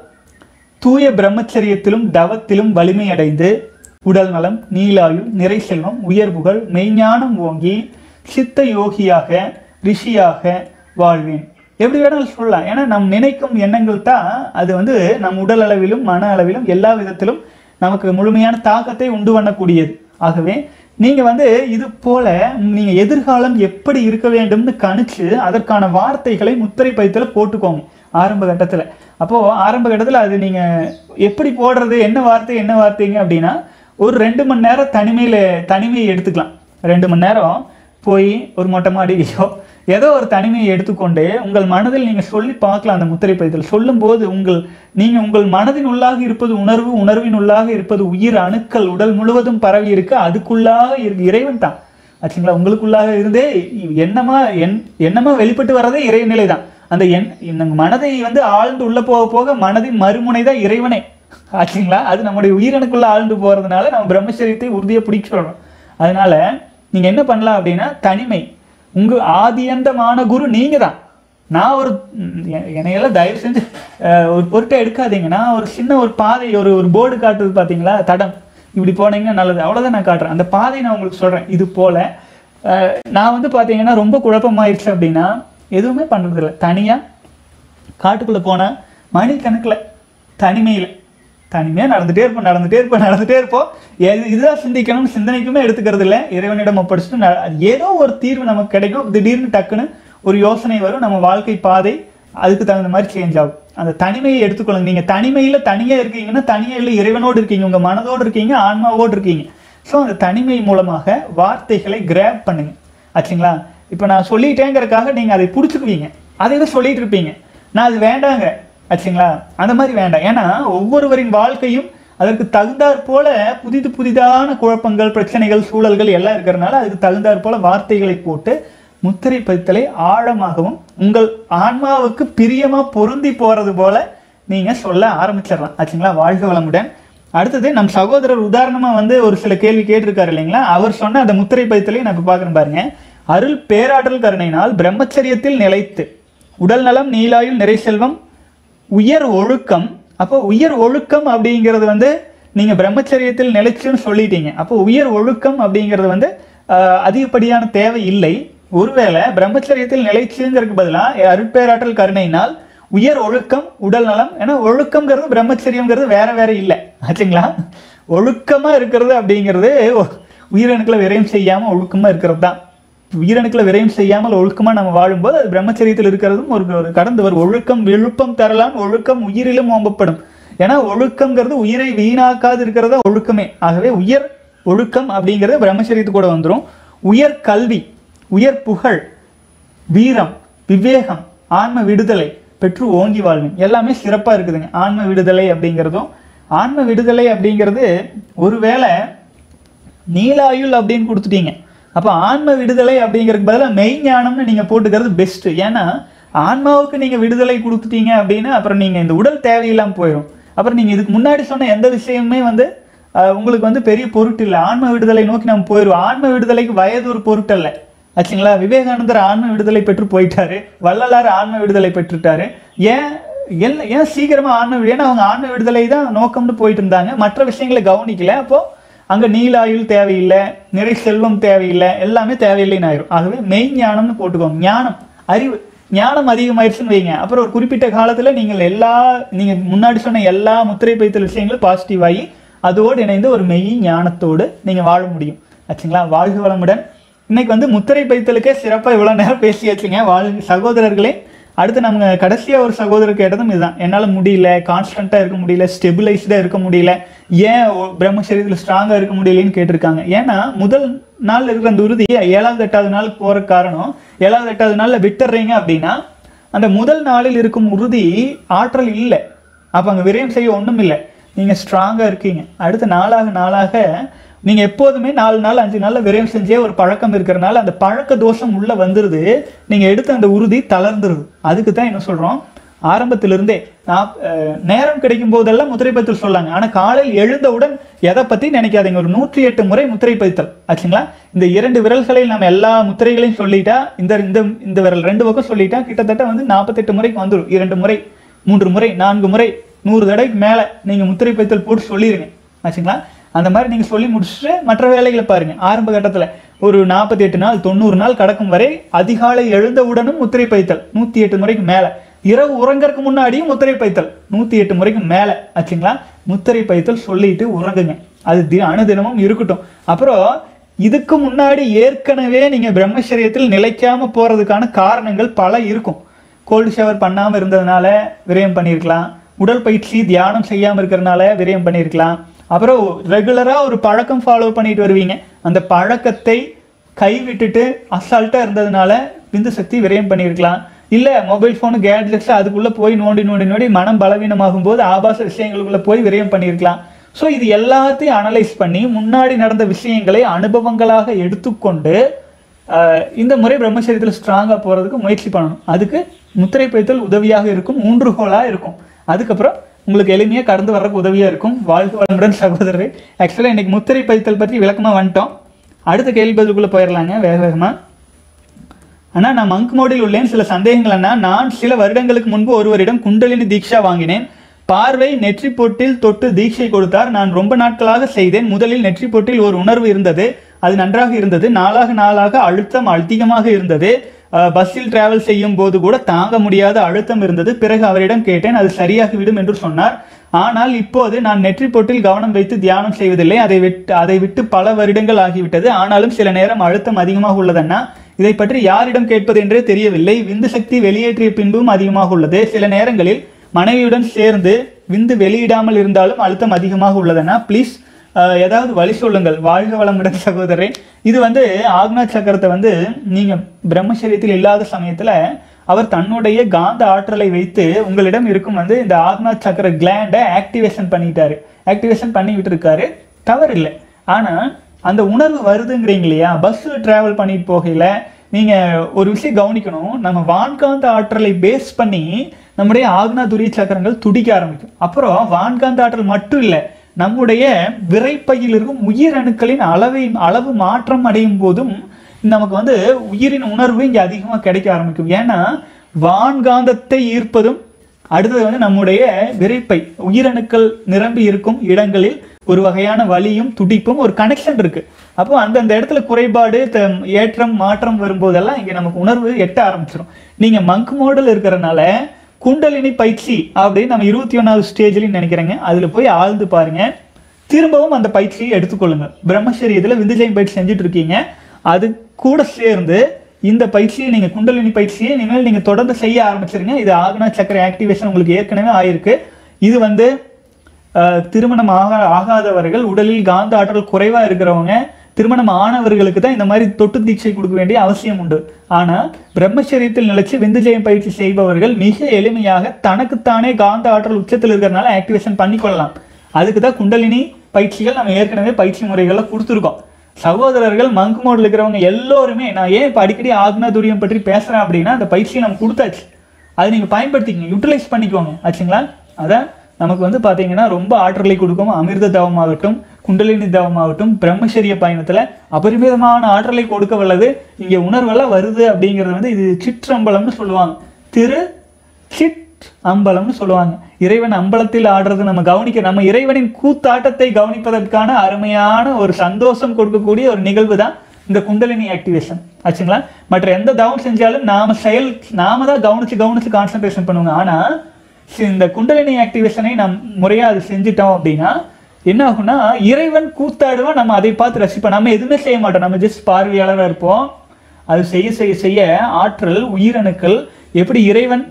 தூய பிரம்மச்சரியத்திலும் தவத்திலும் வலிமை அடைந்து உடல் நலம் நீலாயுள் நிறை செல்வம் உயர்வுகள் மெய்ஞானம் ஓங்கி சித்த யோகியாக ரிஷியாக வாழ்வேன் எப்படி வேணாலும் சொல்லலாம் ஏன்னா நம் நினைக்கும் எண்ணங்கள் தான் அது வந்து நம் உடல் அளவிலும் மன அளவிலும் எல்லா விதத்திலும் நமக்கு முழுமையான தாக்கத்தை உண்டு பண்ணக்கூடியது ஆகவே நீங்க வந்து இது போல நீங்க எதிர்காலம் எப்படி இருக்க வேண்டும்னு கணிச்சு அதற்கான வார்த்தைகளை முத்திரை பைத்துல போட்டுக்கோங்க ஆரம்ப கட்டத்துல அப்போ ஆரம்ப கட்டத்துல அது நீங்க எப்படி போடுறது என்ன வார்த்தை என்ன வார்த்தைங்க அப்படின்னா ஒரு ரெண்டு மணி நேரம் தனிமையில தனிமையை எடுத்துக்கலாம் ரெண்டு மணி நேரம் போய் ஒரு மொட்டை மாடியிலையோ ஏதோ ஒரு தனிமையை எடுத்துக்கொண்டு உங்கள் மனதில் நீங்க சொல்லி பார்க்கலாம் அந்த முத்திரை பதித்தில் சொல்லும்போது உங்கள் நீங்க உங்கள் மனதின் உள்ளாக இருப்பது உணர்வு உணர்வின் உள்ளாக இருப்பது உயிர் அணுக்கள் உடல் முழுவதும் பரவி இருக்கு அதுக்குள்ளாக இருக்கு இறைவன் தான் ஆச்சுங்களா உங்களுக்குள்ளாக இருந்தே எண்ணமா என் எண்ணமா வெளிப்பட்டு வர்றதே இறைநிலை தான் அந்த எண் இந்த மனதை வந்து ஆழ்ந்து உள்ள போக போக மனதின் மறுமுனை தான் இறைவனே ஆச்சுங்களா அது நம்முடைய உயிரணுக்குள்ள ஆழ்ந்து போறதுனால நம்ம பிரம்மச்சரியத்தை உறுதியை பிடிக்கிறோம் அதனால நீங்க என்ன பண்ணலாம் அப்படின்னா தனிமை உங்க ஆதியந்தமான குரு நீங்க தான் நான் ஒரு ம், எ- என்னையெல்லாம் தயவு செஞ்சு அஹ், ஒரு பொருட்டை எடுக்காதீங்க நான் ஒரு சின்ன ஒரு பாதை ஒரு ஒரு போர்டு காட்டுது பார்த்தீங்களா தடம் இப்படி போனீங்கன்னா நல்லது அவ்வளோதான் நான் காட்டுறேன் அந்த பாதை நான் உங்களுக்கு சொல்கிறேன் இது போல அஹ், நான் வந்து பார்த்தீங்கன்னா ரொம்ப குழப்பமாயிருச்சு அப்படின்னா எதுவுமே பண்ணுறதில்ல தனியாக காட்டுக்குள்ளே போனால் மணிக்கணக்கில் தனிமையில் தனிமையாக நடந்துகிட்டே இருப்போம் நடந்துகிட்டே இருப்போம் நடந்துகிட்டே இருப்போம் எது இதுதான் சிந்திக்கணும்னு சிந்தனைக்குமே எடுத்துக்கிறது இல்லை இறைவனிடம் ஒப்படைச்சிட்டு ந- ஏதோ ஒரு தீர்வு நமக்கு கிடைக்கும் திடீர்னு டக்குன்னு ஒரு யோசனை வரும் நம்ம வாழ்க்கை பாதை அதுக்கு தகுந்த மாதிரி சேஞ்ச் ஆகும் அந்த தனிமையை எடுத்துக்கொள்ளுங்க நீங்கள் தனிமையில் தனியாக இருக்கீங்கன்னா தனியாக இல்லை இறைவனோடு இருக்கீங்க உங்கள் மனதோடு இருக்கீங்க ஆன்மாவோடு இருக்கீங்க ஸோ அந்த தனிமை மூலமாக வார்த்தைகளை கிராப் பண்ணுங்க ஆச்சுங்களா இப்போ நான் சொல்லிட்டேங்கிறதுக்காக நீங்கள் அதை பிடிச்சிக்குவீங்க அதை தான் சொல்லிட்டு இருப்பீங்க நான் அது வேண்டாங்க ஆச்சுங்களா அந்த மாதிரி வேண்டாம் ஏன்னா ஒவ்வொருவரின் வாழ்க்கையும் அதற்கு தகுந்தாற் போல புதிது புதிதான குழப்பங்கள் பிரச்சனைகள் சூழல்கள் எல்லாம் இருக்கிறதுனால அதுக்கு தகுந்தாற் போல வார்த்தைகளை போட்டு முத்திரை பதித்தலை ஆழமாகவும் உங்கள் ஆன்மாவுக்கு பிரியமா பொருந்தி போறது போல நீங்க சொல்ல ஆரம்பிச்சிடலாம் ஆச்சுங்களா வாழ்க வளமுடன் அடுத்தது நம் சகோதரர் உதாரணமா வந்து ஒரு சில கேள்வி கேட்டிருக்காரு இல்லைங்களா அவர் சொன்ன அந்த முத்திரை பதித்தலையும் நான் இப்ப பார்க்குறேன் பாருங்க அருள் பேராற்றல் கருணையினால் பிரம்மச்சரியத்தில் நிலைத்து உடல் நலம் நீலாயுள் நிறை செல்வம் உயர் ஒழுக்கம் அப்போ உயர் ஒழுக்கம் அப்படிங்கிறது வந்து நீங்க பிரம்மச்சரியத்தில் நிலைச்சுன்னு சொல்லிட்டீங்க அப்போ உயர் ஒழுக்கம் அப்படிங்கிறது வந்து ஆஹ், அதிகப்படியான தேவை இல்லை ஒருவேளை பிரம்மச்சரியத்தில் நிலைச்சுங்கிறதுக்கு பதிலாக அருட்பேராற்றல் கருணையினால் உயர் ஒழுக்கம் உடல் நலம் ஏன்னா ஒழுக்கம்ங்கிறது பிரம்மச்சரியம்ங்கிறது வேற வேற இல்லை ஆச்சுங்களா ஒழுக்கமா இருக்கிறது அப்படிங்கிறது ஒ- உயிரணுக்களை விரயம் செய்யாம ஒழுக்கமா இருக்கிறது தான் உயிரணுக்களை விரயம் செய்யாமல் ஒழுக்கமா நம்ம வாழும்போது அது பிரம்மச்சரியத்தில் இருக்கிறதும் ஒரு ஒரு கடந்து வரும் ஒழுக்கம் விழுப்பம் தரலாம் ஒழுக்கம் உயிரிலும் ஓம்பப்படும் ஏன்னா ஒழுக்கம்ங்கிறது உயிரை வீணாக்காது இருக்கிறதா ஒழுக்கமே ஆகவே உயர் ஒழுக்கம் அப்படிங்கிறது பிரம்மச்சரியத்து கூட வந்துரும் உயர் கல்வி உயர் புகழ் வீரம் விவேகம் ஆன்ம விடுதலை பெற்று ஓங்கி வாழ்வேன் எல்லாமே சிறப்பா இருக்குதுங்க ஆன்ம விடுதலை அப்படிங்கிறதும் ஆன்ம விடுதலை அப்படிங்கிறது ஒருவேளை நீலாயுள் அப்படின்னு கொடுத்துட்டீங்க அப்போ ஆன்ம விடுதலை அப்படிங்கிறதுக்கு பதிலாக மெய்ஞானம்னு நீங்க போட்டுக்கிறது பெஸ்ட் ஏன்னா ஆன்மாவுக்கு நீங்க விடுதலை கொடுத்துட்டீங்க அப்படின்னா அப்புறம் நீங்க இந்த உடல் தேவையில்லாம போயிடும் அப்புறம் நீங்க இதுக்கு முன்னாடி சொன்ன எந்த விஷயமுமே வந்து அஹ், உங்களுக்கு வந்து பெரிய பொருட்டு இல்லை ஆன்ம விடுதலை நோக்கி நம்ம போயிடுவோம் ஆன்ம விடுதலைக்கு வயது ஒரு பொருட்டு அல்ல ஆச்சுங்களா விவேகானந்தர் ஆன்ம விடுதலை பெற்று போயிட்டாரு வள்ளலார் ஆன்ம விடுதலை பெற்றுட்டாரு ஏன் எல்ல ஏன் சீக்கிரமா ஆன்ம விடு- ஏன்னா அவங்க ஆன்ம விடுதலை தான் நோக்கம்னு போயிட்டு இருந்தாங்க மற்ற விஷயங்களை கவனிக்கல அப்போ அங்க நீலாயுள் தேவையில்லை நிறை செல்வம் தேவையில்லை எல்லாமே தேவையில்லைன்னு ஆயிரும் ஆகவே மெய் ஞானம்னு போட்டுக்கோங்க ஞானம் அறிவு ஞானம் அதிகமாயிருச்சுன்னு வைங்க அப்புறம் ஒரு குறிப்பிட்ட காலத்துல நீங்கள் எல்லா நீங்க முன்னாடி சொன்ன எல்லா முத்திரை பைத்தல் விஷயங்களும் பாசிட்டிவ் ஆகி அதோடு இணைந்து ஒரு மெய் ஞானத்தோடு நீங்க வாழ முடியும் ஆச்சுங்களா வாழ்க வளமுடன் இன்னைக்கு வந்து முத்திரை பைத்தலுக்கே சிறப்பா இவ்வளவு நேரம் பேசியாச்சுங்க வாழ்க சகோதரர்களே அடுத்து நம்ம கடைசியா ஒரு சகோதரர் கேட்டதும் இதுதான் என்னால முடியல கான்ஸ்டன்டா இருக்க முடியல ஸ்டெபிளைஸ்டா இருக்க முடியல ஏன் ஒ- பிரம்மச்சரியத்துல ஸ்ட்ராங்கா இருக்க முடியலன்னு கேட்டிருக்காங்க ஏன்னா முதல் நாள் இருக்கிற அந்த உறுதி ஏழாவது எட்டாவது நாள் போற காரணம் ஏழாவது எட்டாவது நாள்ல விட்டுறீங்க அப்படின்னா அந்த முதல் நாளில் இருக்கும் உறுதி ஆற்றல் இல்லை அப்ப அங்க விரயம் செய்ய ஒண்ணும் இல்லை நீங்க ஸ்ட்ராங்கா இருக்கீங்க அடுத்த நாளாக நாளாக நீங்க எப்போதுமே நாலு நாள் அஞ்சு நாள்ல விரயம் செஞ்சே ஒரு பழக்கம் இருக்கிறனால அந்த பழக்க தோஷம் உள்ள வந்துருது நீங்க எடுத்த அந்த உறுதி தளர்ந்துருது அதுக்கு தான் என்ன சொல்றோம் ஆரம்பத்திலிருந்தே நான் அஹ், நேரம் கிடைக்கும் போதெல்லாம் முத்திரை பைத்தல் சொல்லாங்க ஆனா காலையில் எழுந்தவுடன் எதை பத்தி நினைக்காதீங்க ஒரு நூற்றி எட்டு முறை முத்திரை பைத்தல் ஆச்சுங்களா இந்த இரண்டு விரல்களில் நம்ம எல்லா முத்திரைகளையும் சொல்லிட்டா இந்த இந்த இந்த விரல் ரெண்டு பக்கம் சொல்லிட்டா கிட்டத்தட்ட வந்து நாற்பத்தெட்டு முறைக்கு வந்துடும் இரண்டு முறை மூன்று முறை நான்கு முறை நூறு தடவைக்கு மேல நீங்க முத்திரை பைத்தல் போட்டு சொல்லிருங்க ஆச்சுங்களா அந்த மாதிரி நீங்க சொல்லி முடிச்சுட்டு மற்ற வேலைகளை பாருங்க ஆரம்ப கட்டத்துல ஒரு நாற்பத்தி எட்டு நாள் தொண்ணூறு நாள் கடக்கும் வரை அதிகாலை எழுந்தவுடனும் முத்திரை பைத்தல் நூத்தி எட்டு முறைக்கு மேல இரவு உறங்கறதுக்கு முன்னாடியும் முத்திரை பைத்தல் நூத்தி எட்டு முறைக்கு மேல ஆச்சுங்களா முத்திரை பைத்தல் சொல்லிட்டு உறங்குங்க அது தி அனுதினமும் இருக்கட்டும் அப்புறம் இதுக்கு முன்னாடி ஏற்கனவே நீங்க பிரம்மச்சரியத்தில் நிலைக்காம போறதுக்கான காரணங்கள் பல இருக்கும் கோல்டு ஷவர் பண்ணாம இருந்ததுனால விரயம் பண்ணியிருக்கலாம் உடற்பயிற்சி தியானம் செய்யாம இருக்கிறதுனால விரயம் பண்ணியிருக்கலாம் அப்புறம் ரெகுலரா ஒரு பழக்கம் ஃபாலோ பண்ணிட்டு வருவீங்க அந்த பழக்கத்தை கைவிட்டுட்டு அசால்ட்டா இருந்ததுனால விந்து சக்தி விரயம் பண்ணியிருக்கலாம் இல்ல மொபைல் ஃபோனு கேட்ஜெட்ஸ் அதுக்குள்ள போய் நோண்டி நோண்டி நோண்டி மனம் பலவீனமாகும் போது ஆபாச விஷயங்களுக்குள்ள போய் விரயம் பண்ணியிருக்கலாம் ஸோ இது எல்லாத்தையும் அனலைஸ் பண்ணி முன்னாடி நடந்த விஷயங்களை அனுபவங்களாக எடுத்துக்கொண்டு ஆஹ் இந்த முறை பிரம்மச்சரியத்தில் ஸ்ட்ராங்காக போகிறதுக்கு முயற்சி பண்ணணும் அதுக்கு முத்திரை பைத்தல் உதவியாக இருக்கும் ஊன்றுகோலாக இருக்கும் அதுக்கப்புறம் உங்களுக்கு எளிமையாக கடந்து வர்றதுக்கு உதவியாக இருக்கும் வாழ்க்கை வளமுடன் சகோதரர் ஆக்சுவலாக இன்னைக்கு முத்திரை பைத்தல் பற்றி விளக்கமாக வந்துட்டோம் அடுத்த கேள்வி பதிலுக்குள்ளே போயிடலாங்க வேக வேகமாக அண்ணா நான் மங்க் மோடில் உள்ளேன் சில சந்தேகங்கள் அண்ணா நான் சில வருடங்களுக்கு முன்பு ஒருவரிடம் குண்டலினி தீக்ஷா வாங்கினேன் பார்வை நெற்றி பொட்டில் தொட்டு தீட்சை கொடுத்தார் நான் ரொம்ப நாட்களாக செய்தேன் முதலில் நெற்றி பொட்டில் ஒரு உணர்வு இருந்தது அது நன்றாக இருந்தது நாளாக நாளாக அழுத்தம் அதிகமாக இருந்தது அஹ், பஸ்ஸில் டிராவல் செய்யும் போது கூட தாங்க முடியாத அழுத்தம் இருந்தது பிறகு அவரிடம் கேட்டேன் அது சரியாகிவிடும் என்று சொன்னார் ஆனால் இப்போது நான் நெற்றி பொட்டில் கவனம் வைத்து தியானம் செய்வதில்லை அதை விட்டு அதை விட்டு பல வருடங்கள் ஆகிவிட்டது ஆனாலும் சில நேரம் அழுத்தம் அதிகமாக உள்ளதன்னா இதை பற்றி யாரிடம் கேட்பது என்றே தெரியவில்லை விந்து சக்தி வெளியேற்றிய பின்பும் அதிகமாக உள்ளது சில நேரங்களில் மனைவியுடன் சேர்ந்து விந்து வெளியிடாமல் இருந்தாலும் அழுத்தம் அதிகமாக உள்ளதுன்னா ப்ளீஸ் ஏதாவது வழி சொல்லுங்கள் வாழ்க வளமுடன் சகோதரரே இது வந்து ஆக்னா சக்கரத்தை வந்து நீங்க பிரம்மச்சரியத்தில் இல்லாத சமயத்துல அவர் தன்னுடைய காந்த ஆற்றலை வைத்து உங்களிடம் இருக்கும் வந்து இந்த ஆக்னா சக்கர கிளாண்டை ஆக்டிவேஷன் பண்ணிட்டாரு ஆக்டிவேஷன் பண்ணிக்கிட்டு இருக்காரு தவறு இல்லை ஆனா அந்த உணர்வு வருதுங்கிறீங்க இல்லையா பஸ் டிராவல் பண்ணிட்டு போகையில நீங்க ஒரு விஷயம் கவனிக்கணும் நம்ம வான்காந்த ஆற்றலை பேஸ் பண்ணி நம்முடைய ஆக்னா துரிய சக்கரங்கள் துடிக்க ஆரம்பிக்கும் அப்புறம் வான்காந்த ஆற்றல் மட்டும் இல்லை நம்முடைய விரைப்பையில் இருக்கும் உயிரணுக்களின் அளவை அளவு மாற்றம் அடையும் போதும் நமக்கு வந்து உயிரின் உணர்வு இங்க அதிகமா கிடைக்க ஆரம்பிக்கும் ஏன்னா வான்காந்தத்தை ஈர்ப்பதும் அடுத்தது வந்து நம்முடைய விரைப்பை உயிரணுக்கள் நிரம்பி இருக்கும் இடங்களில் ஒரு வகையான வலியும் துடிப்பும் ஒரு கனெக்ஷன் இருக்கு அப்போ அந்தந்த இடத்துல குறைபாடு த- ஏற்றம் மாற்றம் வரும்போதெல்லாம் இங்க நமக்கு உணர்வு எட்ட ஆரம்பிச்சிடும் நீங்க மங்க் மோடல் இருக்கிறனால குண்டலினி பயிற்சி அப்படின்னு நம்ம இருபத்தி ஒன்றாவது ஸ்டேஜ்லயும் நினைக்கிறேங்க அதுல போய் ஆழ்ந்து பாருங்க திரும்பவும் அந்த பயிற்சியை எடுத்துக்கொள்ளுங்க பிரம்மச்சரியத்தில் விந்துஜயம் பயிற்சி செஞ்சுட்டு இருக்கீங்க அது கூட சேர்ந்து இந்த பயிற்சியை நீங்கள் குண்டலினி பயிற்சியை இனிமேல் நீங்கள் தொடர்ந்து செய்ய ஆரம்பிச்சிருங்க இது ஆகனா சக்கரை ஆக்டிவேஷன் உங்களுக்கு ஏற்கனவே ஆயிருக்கு இது வந்து அஹ், திருமணம் ஆக ஆகாதவர்கள் உடலில் காந்த ஆற்றல் குறைவாக இருக்கிறவங்க திருமணம் ஆனவர்களுக்கு தான் இந்த மாதிரி தொட்டு தீட்சை கொடுக்க வேண்டிய அவசியம் உண்டு ஆனால் பிரம்மச்சரியத்தில் நிலைச்சு விந்துஜயம் பயிற்சி செய்பவர்கள் மிக எளிமையாக தனக்குத்தானே காந்த ஆற்றல் உச்சத்தில் இருக்கிறனால ஆக்டிவேஷன் பண்ணிக்கொள்ளலாம் அதுக்கு தான் குண்டலினி பயிற்சிகள் நம்ம ஏற்கனவே பயிற்சி முறைகளை கொடுத்துருக்கோம் சகோதரர்கள் மங்கு மோடில் இருக்கிறவங்க எல்லோருமே நான் ஏன் இப்போ அடிக்கடி ஆக்னா துரியம் பற்றி பேசுகிறேன் அப்படின்னா அந்த பயிற்சியை நம்ம கொடுத்தாச்சு அதை நீங்கள் பயன்படுத்திக்கங்க யூட்டிலைஸ் பண்ணிக்கோங்க ஆச்சுங்களா அதான் நமக்கு வந்து பார்த்தீங்கன்னா ரொம்ப ஆற்றலை கொடுக்கும் அமிர்த தவமாகட்டும் குண்டலினி தவமாகட்டும் பிரம்மச்சரிய பயணத்தில் அபரிமிதமான ஆற்றலை கொடுக்க வல்லது இங்கே உணர்வெல்லாம் வருது அப்படிங்கிறது வந்து இது சிற்றம்பலம்னு சொல்லுவாங்க திரு சிட் அம்பலம்னு சொல்லுவாங்க இறைவன் அம்பலத்தில் ஆடுறது நம்ம கவனிக்க நம்ம இறைவனின் கூத்தாட்டத்தை கவனிப்பதற்கான அருமையான ஒரு சந்தோஷம் கொடுக்கக்கூடிய ஒரு நிகழ்வு தான் இந்த குண்டலினி ஆக்டிவேஷன் ஆச்சுங்களா மற்ற எந்த தவம் செஞ்சாலும் நாம செயல் நாம தான் கவனிச்சு கவனிச்சு கான்சென்ட்ரேஷன் பண்ணுவோங்க ஆனா சி- இந்த குண்டலினி ஆக்டிவேஷனை நம் முறையா அது செஞ்சுட்டோம் அப்படின்னா என்ன ஆகும்னா இறைவன் கூத்தாடுவான் நம்ம அதை பார்த்து ரசிப்போம் நம்ம எதுவுமே செய்ய மாட்டோம் நம்ம ஜஸ்ட் பார்வையாளராக இருப்போம் அது செய்ய செய்ய செய்ய ஆற்றல் உயிரணுக்கள் எப்படி இறைவன்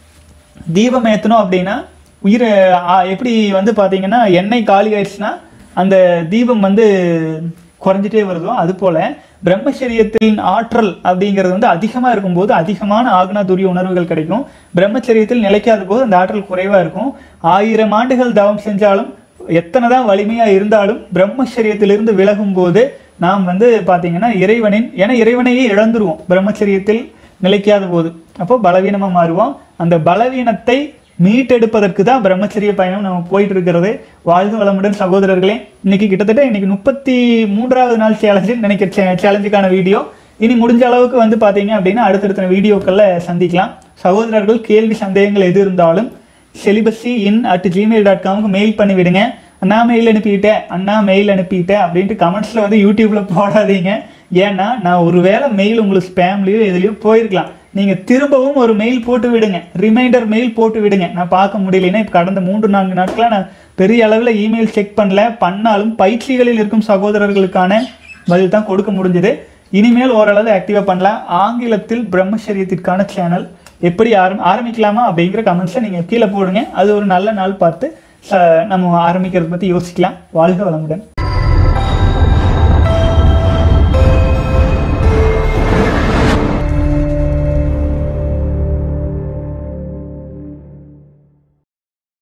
தீபம் ஏற்றணும் அப்படின்னா உயிரை ஆ, எப்படி வந்து பார்த்தீங்கன்னா எண்ணெய் காலி ஆயிடுச்சுன்னா அந்த தீபம் வந்து குறைஞ்சிட்டே வருதோ அது போல பிரம்மச்சரியத்தின் ஆற்றல் அப்படிங்கிறது வந்து அதிகமாக இருக்கும்போது அதிகமான ஆக்னா துரிய உணர்வுகள் கிடைக்கும் பிரம்மச்சரியத்தில் நிலைக்காத போது அந்த ஆற்றல் குறைவாக இருக்கும் ஆயிரம் ஆண்டுகள் தவம் செஞ்சாலும் எத்தனை தான் வலிமையாக இருந்தாலும் பிரம்மச்சரியத்திலிருந்து விலகும் போது நாம் வந்து பார்த்தீங்கன்னா இறைவனின் ஏன்னா இறைவனையே இழந்துருவோம் பிரம்மச்சரியத்தில் நிலைக்காத போது அப்போ பலவீனமாக மாறுவோம் அந்த பலவீனத்தை மீட்டெடுப்பதற்கு தான் பிரம்மச்சரிய பயணம் நம்ம போயிட்டு இருக்கிறது வாழ்க வளமுடன் சகோதரர்களே இன்னைக்கு கிட்டத்தட்ட இன்னைக்கு முப்பத்தி மூன்றாவது நாள் சேலஞ்சு நினைக்கிற சேலஞ்சுக்கான வீடியோ இனி முடிஞ்ச அளவுக்கு வந்து பார்த்தீங்க அப்படின்னா அடுத்தடுத்த வீடியோக்களில் சந்திக்கலாம் சகோதரர்கள் கேள்வி சந்தேகங்கள் எது இருந்தாலும் celibacy in at Gmail dot காமுக்கு மெயில் பண்ணி விடுங்க அண்ணா மெயில் அனுப்பிட்டேன் அண்ணா மெயில் அனுப்பிட்டேன் அப்படின்ட்டு கமெண்ட்ஸில் வந்து யூடியூப்பில் போடாதீங்க ஏன்னா நான் ஒருவேளை மெயில் உங்களுக்கு ஸ்பேம்லேயோ எதுலேயோ போயிருக்கலாம் நீங்கள் திரும்பவும் ஒரு மெயில் போட்டு விடுங்க ரிமைண்டர் மெயில் போட்டு விடுங்க நான் பார்க்க முடியலைன்னா இப்போ கடந்த மூன்று நான்கு நாட்களாக நான் பெரிய அளவில் இமெயில் செக் பண்ணல பண்ணாலும் பயிற்சிகளில் இருக்கும் சகோதரர்களுக்கான பதில் தான் கொடுக்க முடிஞ்சது இனிமேல் ஓரளவு ஆக்டிவாக பண்ணலாம் ஆங்கிலத்தில் பிரம்மச்சரியத்திற்கான சேனல் எப்படி ஆரம் ஆரம்பிக்கலாமா அப்படிங்கிற கமெண்ட்ஸை நீங்கள் கீழே போடுங்க அது ஒரு நல்ல நாள் பார்த்து ச- நம்ம ஆரம்பிக்கிறத பற்றி யோசிக்கலாம் வாழ்க வளமுடன்